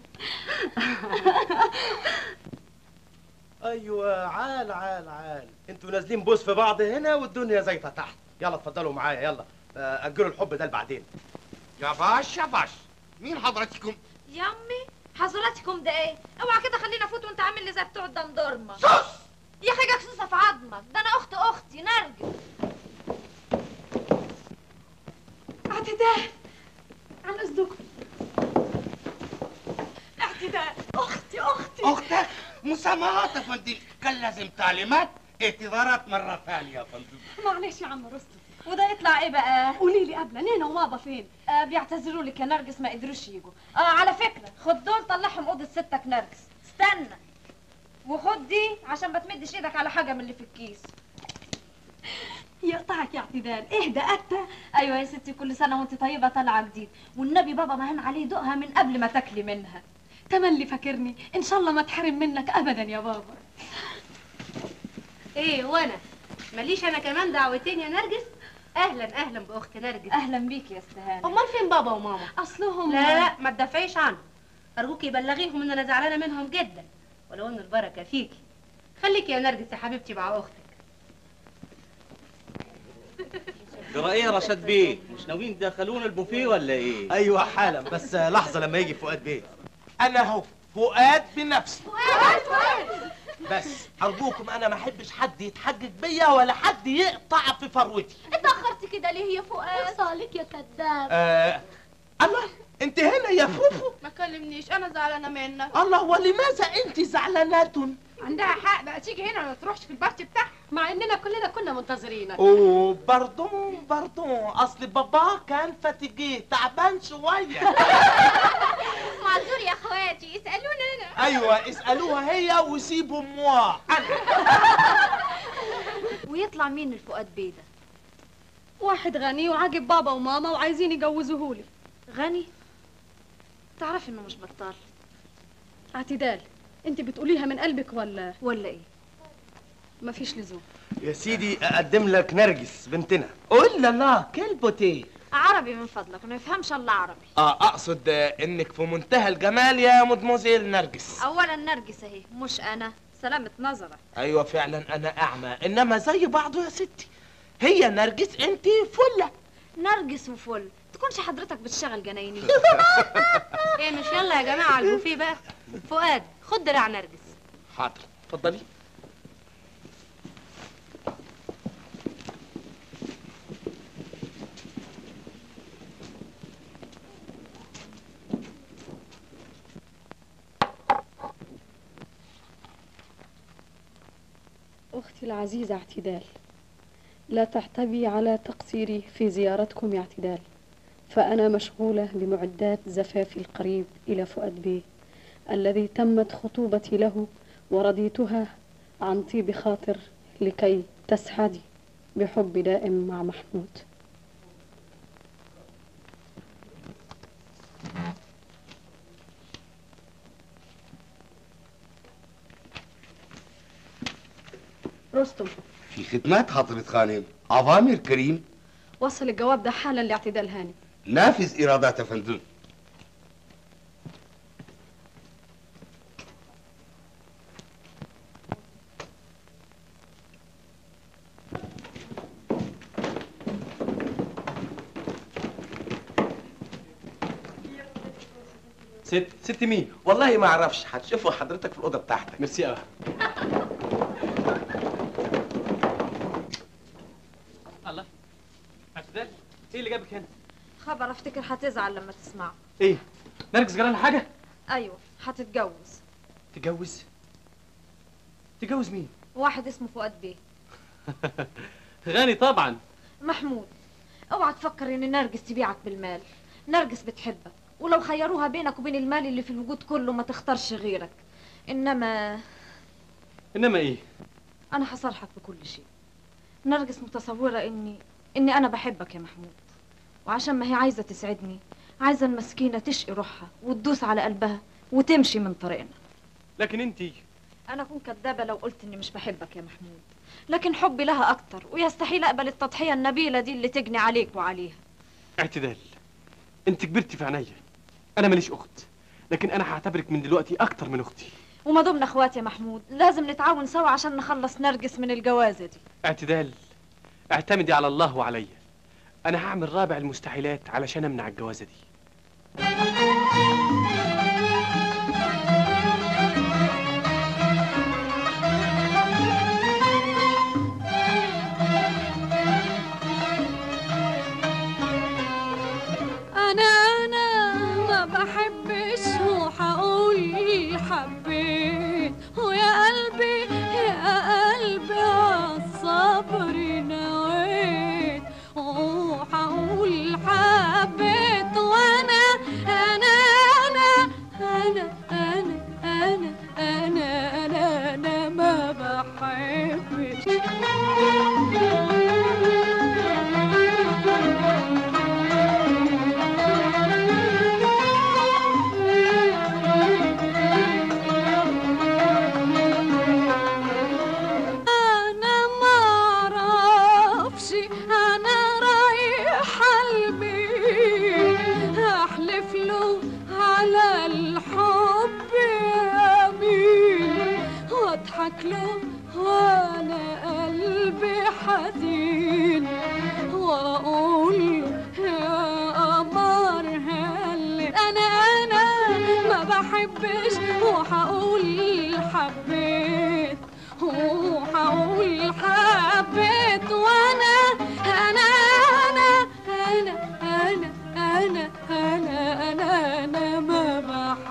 ايوه عال عال عال انتوا نازلين بوس في بعض هنا والدنيا زيطه تحت يلا اتفضلوا معايا يلا آه، اجلوا الحب ده لبعدين يا باش يا باش مين حضرتكم يا امي حضراتكم ده ايه اوعى كده خلينا افوت وانت عامل لي زي بتوع الدندورمه sus يا اخي جاكسوسه في عظمك ده انا اخت اختي نرجس اعتدال عن اذنكم اعتدال اختي اختي اختك مسامحات يا فندم كان لازم تعليمات اعتذارات مرة ثانية يا فندم معلش يا عم رستم وده يطلع ايه بقى قولي لي قبل نينا وبابا فين آه بيعتذروا لك يا نرجس ما قدروش يجوا اه على فكره خد دول طلعهم اوضه ستك نرجس استنى وخد دي عشان ما تمدش ايدك على حاجه من اللي في الكيس يقطعك يا اعتدال اهدى أتى ايوه يا ستي كل سنه وانت طيبه طالعه جديد والنبي بابا مهان عليه دوقها من قبل ما تاكلي منها تملي فاكرني ان شاء الله ما تحرم منك ابدا يا بابا ايه وانا ماليش انا كمان دعوتين يا نرجس اهلا اهلا باخت نرجس اهلا بيك يا استهانه امال فين بابا وماما اصلهم لا لا ما تدافعيش عنهم ارجوكي بلغيهم ان انا زعلانه منهم جدا ولو ان البركه فيكي خليكي يا نرجس يا حبيبتي مع اختك جرى ايه يا رشاد بيه مش ناويين تدخلونا البوفيه ولا ايه ايوه حالا بس آه، لحظه لما يجي فؤاد بيه انا اهو فؤاد بنفسي فؤاد فؤاد بس ارجوكم انا ما احبش حد يتحجج بيا ولا حد يقطع في فروتي اتأخرت كده ليه يا فؤاد؟ صالك يا كذاب آه الله انت هنا يا فوفو ما كلمنيش انا زعلانة منك الله ولماذا انت زعلانة عندها حق بقى تيجي هنا وما تروحش في البارتي بتاعها مع اننا كلنا كنا منتظرينك اوه باردون باردون اصل بابا كان فاتيجيه تعبان شويه معذور يا اخواتي اسألونا انا ايوه اسالوها هي وسيبوا موا ويطلع مين الفؤاد بيه ده واحد غني وعاجب بابا وماما وعايزين يجوزوهولي غني تعرفي انه مش بطال اعتدال انت بتقوليها من قلبك ولا ولا ايه مفيش لزوم يا سيدي اقدم لك نرجس بنتنا قول لا لا كلبتي عربي من فضلك ما يفهمش الا عربي اه اقصد آه، انك في منتهى الجمال يا مدموزيل نرجس اولا نرجس اهي مش انا سلامة نظرك ايوه فعلا انا اعمى انما زي بعضه يا ستي هي نرجس انت فله نرجس وفل تكونش حضرتك بتشتغل جنايني ايه مش يلا يا جماعه على البوفيه بقى فؤاد خد دراع نرجس حاضر اتفضلي أختي العزيزة اعتدال لا تحتوي على تقصيري في زيارتكم يا اعتدال فأنا مشغولة بمعدات زفافي القريب إلى فؤاد بيه الذي تمت خطوبتي له ورضيتها عن طيب خاطر لكي تسعدي بحب دائم مع محمود رستم في خدمات حضرة خانم أوامر كريم وصل الجواب ده حالا لاعتدال هاني نافذ إرادات يا فندم ست ست مين والله ما اعرفش هتشوفوا حضرتك في الاوضه بتاعتك ميرسي قوي الله اعتدال ايه اللي جابك هنا خبر افتكر هتزعل لما تسمعه ايه نرجس جرى لها حاجه ايوه هتتجوز تجوز تجوز مين واحد اسمه فؤاد بيه غني طبعا محمود اوعى تفكر ان نرجس تبيعك بالمال نرجس بتحبك ولو خيروها بينك وبين المال اللي في الوجود كله ما تختارش غيرك انما انما ايه انا هصالحك بكل شيء نرجس متصوره اني اني انا بحبك يا محمود وعشان ما هي عايزه تسعدني عايزه المسكينه تشقي روحها وتدوس على قلبها وتمشي من طريقنا لكن انت انا اكون كدابه لو قلت اني مش بحبك يا محمود لكن حبي لها اكتر ويستحيل اقبل التضحيه النبيله دي اللي تجني عليك وعليها اعتدال انت كبرتي في عينيا انا ماليش اخت لكن انا هعتبرك من دلوقتي اكتر من اختي وما دمنا اخوات يا محمود لازم نتعاون سوا عشان نخلص نرجس من الجوازه دي اعتدال اعتمدي على الله وعليا انا هعمل رابع المستحيلات علشان امنع الجوازه دي انا انا ما بحبش وحقول حبيت ويا قلبي يا قلبي عالصبر نويت وحقول حبيت وانا انا انا انا انا انا انا انا انا ما انا ما اعرفش انا رايحه لمين احلف له على الحب يمين واضحك له وانا قلبي حزين واقول له يا قمر هل انا انا ما بحبش وهقول حبيت وهقول حبيت وانا انا انا انا انا انا انا انا انا ما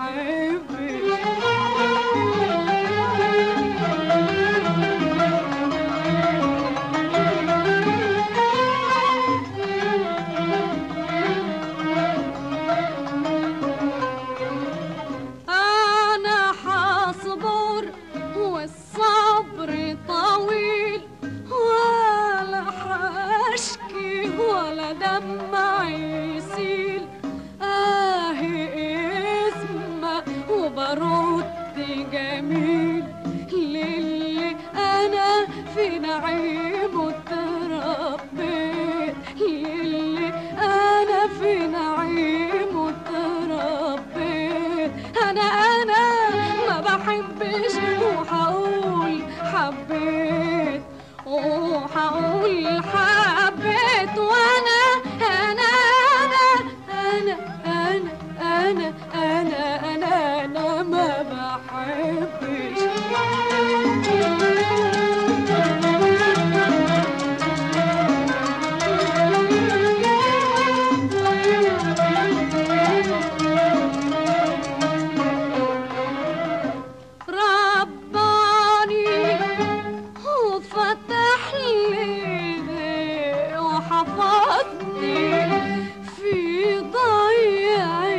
أنا حصبر والصبر طويل ولا حشكي ولا دمع يسيل آهي اسمه وبرد جميل للي أنا في نعيمه اتربيت للي أنا في نعيمه اتربيت أنا أنا ما بحبش وهقول حبيت وهقول حبيت وأنا أنا أنا أنا أنا أنا أنا أنا أنا ما بحبش رباني وفتح لي وحفظني في ضيع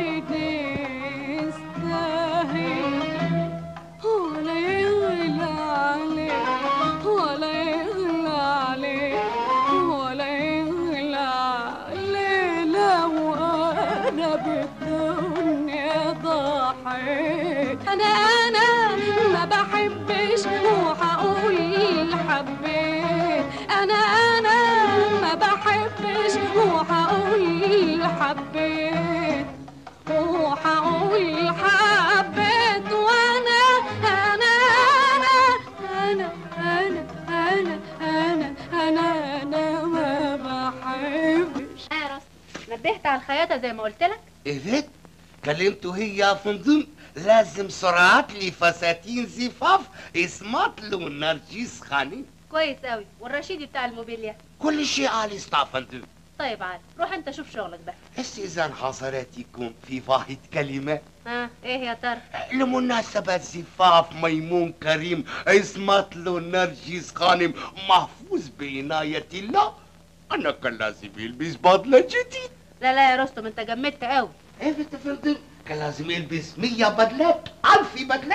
يستاهل ولا يغلى عليه ولا يغلى عليه ولا يغلى عليه لو انا بالدنيا ضحيت انا انا ما بحبش وهقول حبيت انا انا ما بحبش وهقول حبيت وهقول حبيت وانا انا انا انا انا انا انا انا انا ما بحبش نبهت على الخياطه زي ما قلت لك ايه كلمته هي يا فندم لازم سرعات لي فساتين زفاف اسمت له نرجس خاني كويس قوي والرشيدي بتاع الموبيليا كل شيء على استا فندم طيب عاد روح انت شوف شغلك بقى استئذان حضراتكم في واحد كلمة ها ايه يا ترى لمناسبة زفاف ميمون كريم اسمت له نرجس خانم محفوظ بعناية الله أنا كان لازم يلبس بدلة جديد لا لا يا رستم انت جمدت قوي ايه يا فندم كان لازم يلبس مية بدلات ألف بدلات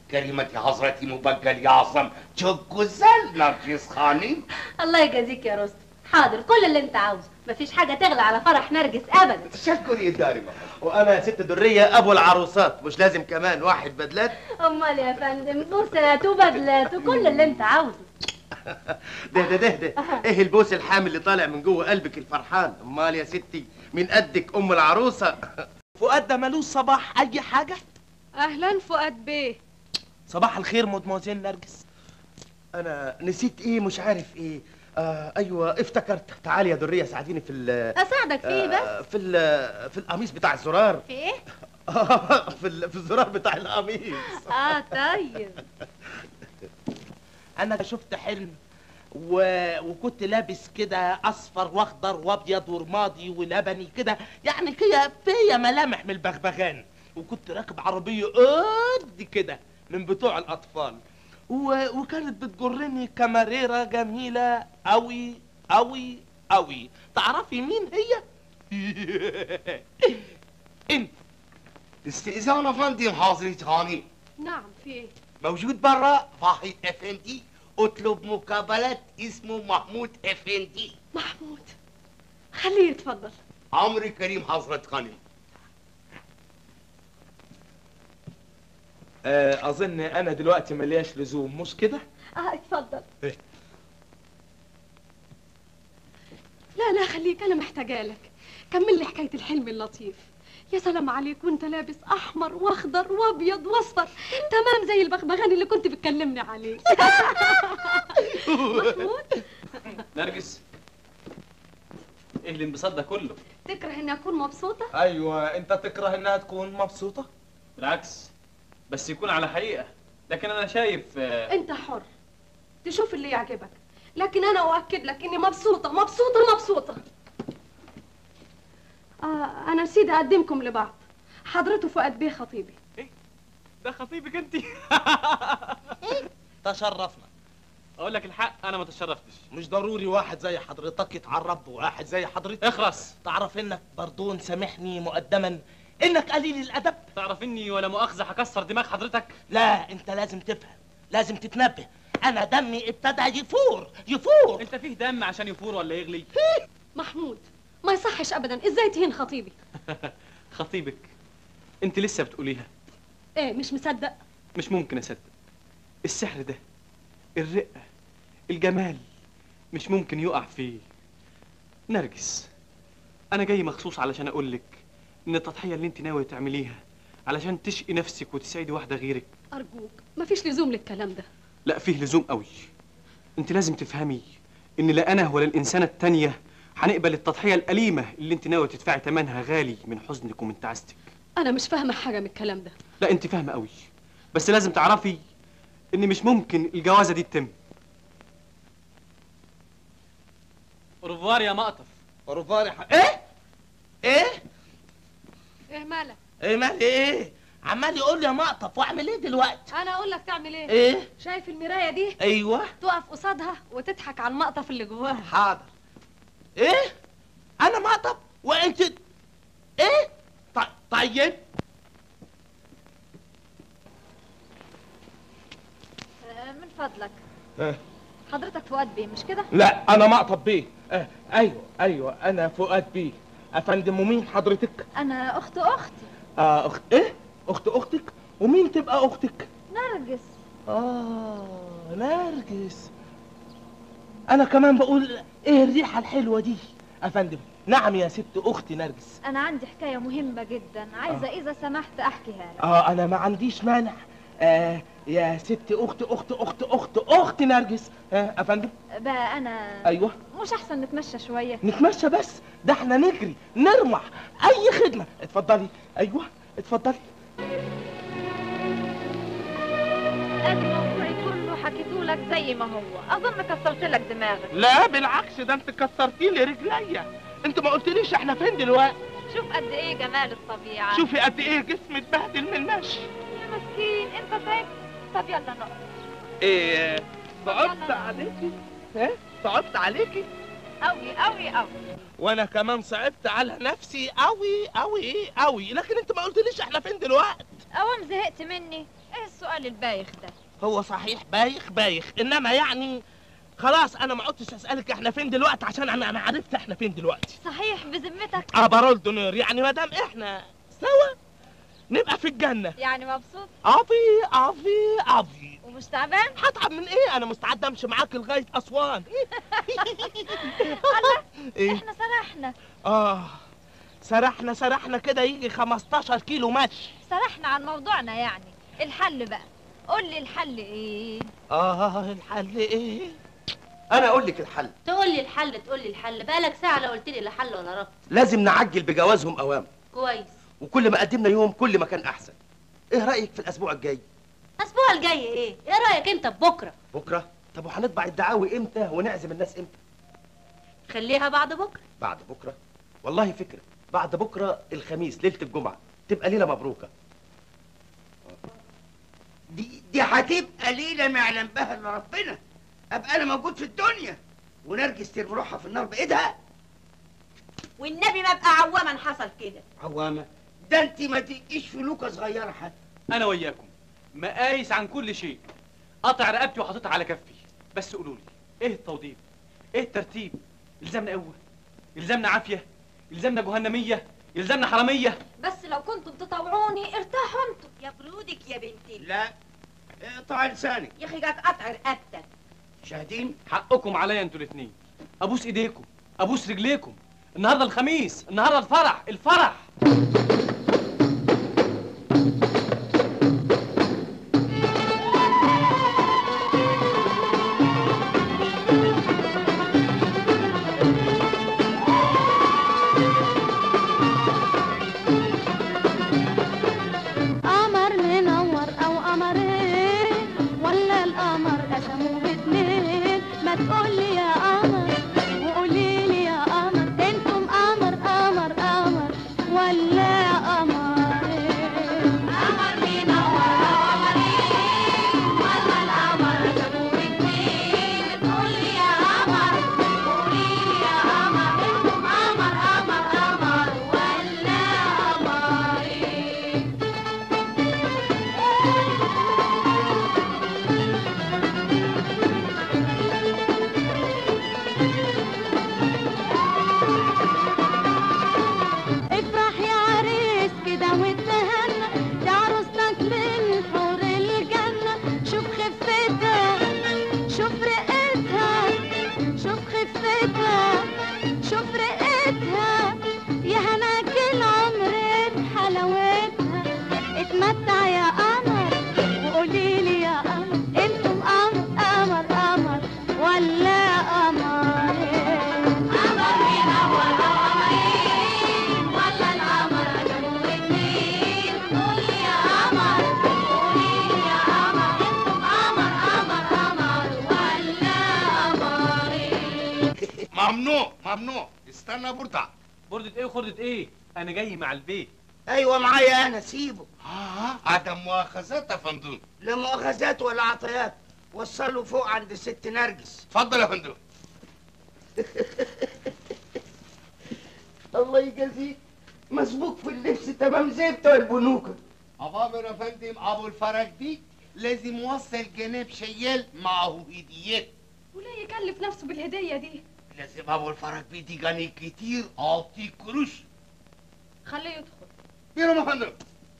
كلمة حضرتي مبجل يعظم تشكو الزل نرجس خانم الله يجازيك يا رستم حاضر كل اللي انت عاوزه مفيش حاجه تغلى على فرح نرجس ابدا تشكر يا دارمة وانا يا ست درية ابو العروسات مش لازم كمان واحد بدلات امال يا فندم بوسات وبدلات وكل اللي انت عاوزه ده ده ده ده ايه البوس الحامل اللي طالع من جوه قلبك الفرحان امال يا ستي من قدك ام العروسه فؤاد ده ملوش صباح اي حاجه اهلا فؤاد بيه صباح الخير مدموزيل نرجس انا نسيت ايه مش عارف ايه آه ايوه افتكرت تعالي يا دريه ساعديني في ال اساعدك في ايه بس آه، في ال- في القميص بتاع الزرار في ايه في ال- في الزرار بتاع القميص اه طيب انا شفت حلم و... وكنت لابس كده اصفر واخضر وابيض ورمادي ولبني كده يعني كده فيا ملامح من البغبغان وكنت راكب عربيه قد كده من بتوع الاطفال و... وكانت بتجرني كاماريرا جميله قوي قوي قوي تعرفي مين هي انت استئذان يا فندم حضرة هاني نعم في ايه موجود برا فاحد افندي اطلب مقابلة اسمه محمود افندي محمود خليه يتفضل عمرو كريم حضرة خانم آه، اظن انا دلوقتي ملياش لزوم مش كده اه اتفضل إيه؟ لا لا خليك انا محتاجه لك كمل لي حكايه الحلم اللطيف يا سلام عليك وانت لابس احمر واخضر وابيض واصفر تمام زي البغبغان اللي كنت بتكلمني عليه محمود نرجس ايه الانبساط ده كله تكره اني اكون مبسوطه ايوه انت تكره انها تكون مبسوطه بالعكس بس يكون على حقيقه لكن انا شايف آه، انت حر تشوف اللي يعجبك لكن انا اؤكد لك اني مبسوطه مبسوطه مبسوطه آه انا نسيت اقدمكم لبعض حضرته فؤاد بيه خطيبي ده خطيبك انت تشرفنا اقول لك الحق انا ما تشرفتش مش ضروري واحد زي حضرتك يتعرض بواحد زي حضرتك اخرس تعرف انك برضون سامحني مقدما انك قليل الادب تعرف اني ولا مؤاخذه هكسر دماغ حضرتك لا انت لازم تفهم لازم تتنبه انا دمي ابتدى يفور يفور انت فيه دم عشان يفور ولا يغلي محمود ما يصحش ابدا ازاي تهين خطيبي خطيبك انت لسه بتقوليها ايه مش مصدق مش ممكن اصدق السحر ده الرقه الجمال مش ممكن يقع فيه نرجس انا جاي مخصوص علشان اقول لك ان التضحيه اللي انت ناويه تعمليها علشان تشقي نفسك وتسعدي واحده غيرك ارجوك مفيش لزوم للكلام ده لا فيه لزوم قوي انت لازم تفهمي ان لا انا ولا الانسانه التانيه هنقبل التضحيه الاليمه اللي انت ناويه تدفعي ثمنها غالي من حزنك ومن تعاستك انا مش فاهمه حاجه من الكلام ده لا انت فاهمه قوي بس لازم تعرفي ان مش ممكن الجوازه دي تتم اوروفوار يا مقطف اوروفوار ايه ايه ايه مالك ايه مال ايه عمال يقول لي يا مقطف واعمل ايه دلوقتي انا اقول لك تعمل ايه إيه؟ شايف المرايه دي ايوه تقف قصادها وتضحك على المقطف اللي جواها حاضر ايه انا مقطف وانت ايه ط- طيب آه، من فضلك آه. حضرتك فؤاد بيه مش كده لا انا مقطف بيه آه. ايوه ايوه انا فؤاد بيه افندم ومين حضرتك انا اخت اختي آه اخت ايه اخت اختك ومين تبقى اختك نرجس اه نرجس انا كمان بقول ايه الريحه الحلوه دي افندم نعم يا ست اختي نرجس انا عندي حكايه مهمه جدا عايزه اذا سمحت احكيها لك اه انا ما عنديش مانع آه يا ست اخت اخت اخت اخت اخت نرجس آه افندم بقى انا ايوه مش احسن نتمشى شويه نتمشى بس ده احنا نجري نرمح اي خدمه اتفضلي ايوه اتفضلي ادي موضوعي كله حكيته لك زي ما هو اظن كسرت لك دماغك لا بالعكس ده انت كسرتي لي رجليا انت ما قلتليش احنا فين دلوقتي شوف قد ايه جمال الطبيعه شوفي قد ايه جسمي اتبهدل من المشي يا مسكين انت تعبت طب يلا نقف ايه صعبت عليكي ها صعبت عليكي قوي قوي قوي وانا كمان صعبت على نفسي قوي قوي قوي لكن انت ما قلتليش احنا فين دلوقتي اوام زهقت مني ايه السؤال البايخ ده هو صحيح بايخ بايخ انما يعني خلاص انا ما عدتش اسالك احنا فين دلوقتي عشان انا انا عرفت احنا فين دلوقتي صحيح بذمتك اه بارول دونير يعني ما دام احنا سوا نبقى في الجنه يعني مبسوط افي افي افي ومش تعبان هتعب من ايه انا مستعد امشي معاك لغايه اسوان الله إيه؟ احنا سرحنا اه سرحنا سرحنا كده يجي 15 كيلو مشي سرحنا عن موضوعنا يعني الحل بقى قول لي الحل ايه اه الحل ايه انا اقول لك الحل تقول لي الحل تقول لي الحل بقالك ساعه لا قلت لي لا حل ولا ربط لازم نعجل بجوازهم اوام كويس وكل ما قدمنا يوم كل ما كان احسن ايه رايك في الاسبوع الجاي الاسبوع الجاي ايه ايه رايك انت ببكره بكره طب وهنطبع الدعاوي امتى ونعزم الناس امتى خليها بعد بكره بعد بكره والله فكره بعد بكره الخميس ليله الجمعه تبقى ليله مبروكه دي دي هتبقى ليله ما يعلم بها الا ربنا ابقى انا موجود في الدنيا ونرجس ترمي روحها في النار بايدها والنبي ما ابقى عوامه حصل كده عوامه ده انت ما تبقيش فلوكه صغيره حتى انا وياكم مقايس عن كل شيء قطع رقبتي وحاططها على كفي بس قولوا لي ايه التوضيب ايه الترتيب يلزمنا قوه يلزمنا عافيه يلزمنا جهنميه يلزمنا حراميه بس لو كنتم تطوعوني ارتاحوا انتم يا برودك يا بنتي لا اقطع لسانك يا اخي جاك قطع رقبتك شاهدين حقكم عليا انتوا الاثنين ابوس ايديكم ابوس رجليكم النهارده الخميس النهارده الفرح الفرح قمر منور او قمرين ولا القمر قسموه باتنين ما تقولي يا قمر وقولي لي يا قمر انتم قمر قمر قمر ولا قمرين قمر منور او قمرين ولا القمر قسموه باتنين تقولي يا قمر وقولي لي يا قمر انتم قمر قمر قمر ولا قمرين افرح يا عريس كده واتهنى دي عروستك من حور الجنة شوف خفتها شوف رقتها شوف خفتها شوف رقتها يا هناك العمر بحلاوتها اتمتع يا قمر وقولي لي يا قمر انتم قمر قمر قمر ولا قمرين قمر منور قمرين ولا القمر قسموه اتنين قولي يا قمر قولي لي يا قمر انتم قمر قمر قمر ولا قمرين ممنوع ممنوع استنى برضع بردة ايه وخردة ايه انا جاي مع البيت ايوه معايا انا سيبه اه عدم مؤاخذات يا فندم لا مؤاخذات ولا عطيات وصله فوق عند ست نرجس اتفضل يا فندم الله يجازيك مسبوق في اللبس تمام زي بتوع البنوكه أوامر يا فندم أبو الفرج دي لازم يوصل جناب شيال معه هديات وليه يكلف نفسه بالهدية دي لازم أبو الفرج بيدي جني كتير أعطيه قروش خليه يدخل يلا يا فندم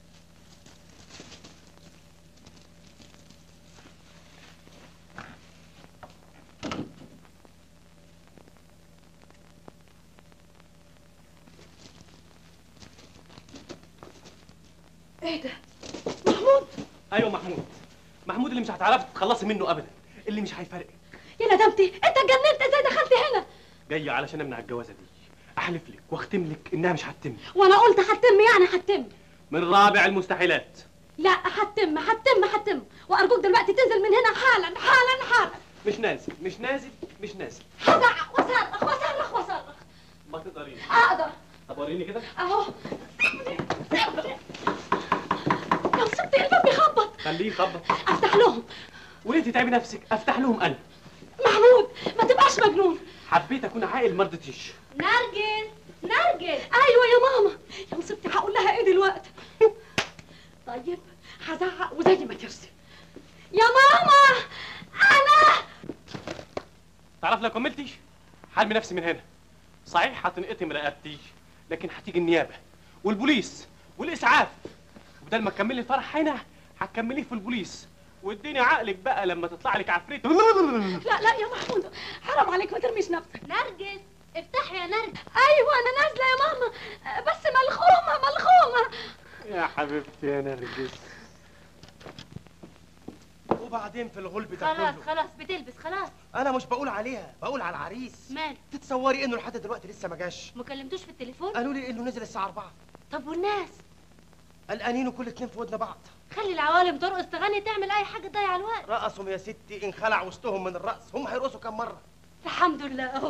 ايه ده ايوه محمود محمود اللي مش هتعرفي تتخلصي منه ابدا اللي مش هيفرقك يا ندمتي انت اتجننت ازاي دخلت هنا جاي علشان امنع الجوازه دي احلف لك واختم لك انها مش هتتم وانا قلت هتم يعني هتم من رابع المستحيلات لا هتم هتم هتم وارجوك دلوقتي تنزل من هنا حالا حالا حالا مش نازل مش نازل مش نازل هزعق وصرخ وصرخ وصرخ ما تقدريش اقدر طب وريني كده اهو يا مصيبتي الباب بيخبط خليه يخبط افتح لهم وليه تتعبي نفسك افتح لهم انا محمود ما تبقاش مجنون حبيت اكون عاقل ما رضيتيش نرجس نرجس ايوه يا ماما يا مصيبتي هقول لها ايه دلوقتي طيب هزعق وزي ما ترسي يا ماما انا تعرف لو كملتي حرمي نفسي من هنا صحيح هتنقطم رقبتي لكن هتيجي النيابه والبوليس والاسعاف بدل ما تكملي الفرح هنا هتكمليه في البوليس واديني عقلك بقى لما تطلع لك عفريت لا لا يا محمود حرام عليك ما ترميش نفسك نرجس افتحي يا نرجس ايوه انا نازله يا ماما بس ملخومه ملخومه يا حبيبتي يا نرجس وبعدين في الغلب ده خلاص كله خلاص بتلبس خلاص انا مش بقول عليها بقول على العريس مال تتصوري انه لحد دلوقتي لسه ما جاش ما كلمتوش في التليفون قالوا لي انه نزل الساعه 4 طب والناس قلقانين وكل اتنين في ودن بعض خلي العوالم ترقص تغني تعمل اي حاجه تضيع الوقت رقصهم يا ستي انخلع وسطهم من الرقص هم هيرقصوا كم مره الحمد لله اهو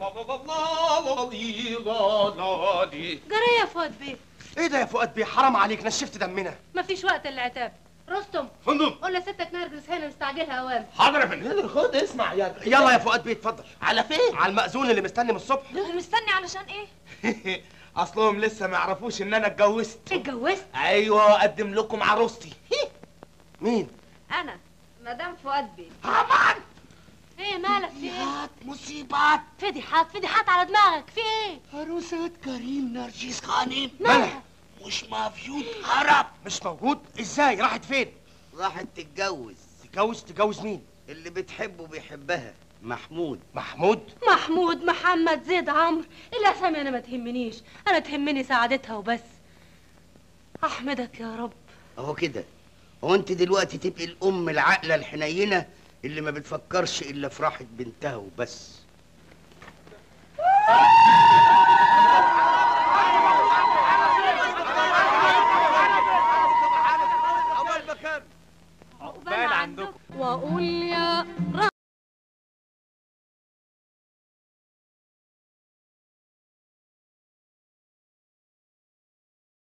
جرى يا فؤاد بيه ايه ده يا فؤاد بيه حرام عليك نشفت دمنا مفيش وقت للعتاب رستم فندم قول لستك نرجس هنا مستعجلها اوام حاضر يا فندم خد اسمع يا يلا يا فؤاد بيه اتفضل على فين على المأذون اللي مستني من الصبح مستني علشان ايه اصلهم لسه ما يعرفوش ان انا اتجوزت اتجوزت ايوه اقدم لكم عروستي مين انا مدام فؤاد بيه ايه مالك في ايه مصيبات فضيحات فضيحات على دماغك في ايه عروسة كريم نرجس خانم مالها مش موجود هرب مش موجود ازاي راحت فين راحت تتجوز تتجوز تتجوز مين اللي بتحبه بيحبها محمود محمود محمود محمد زيد عمرو الاسامي انا ما تهمنيش انا تهمني سعادتها وبس احمدك يا رب اهو كده هو انت دلوقتي تبقي الام العاقله الحنينه اللي ما بتفكرش الا في راحه بنتها وبس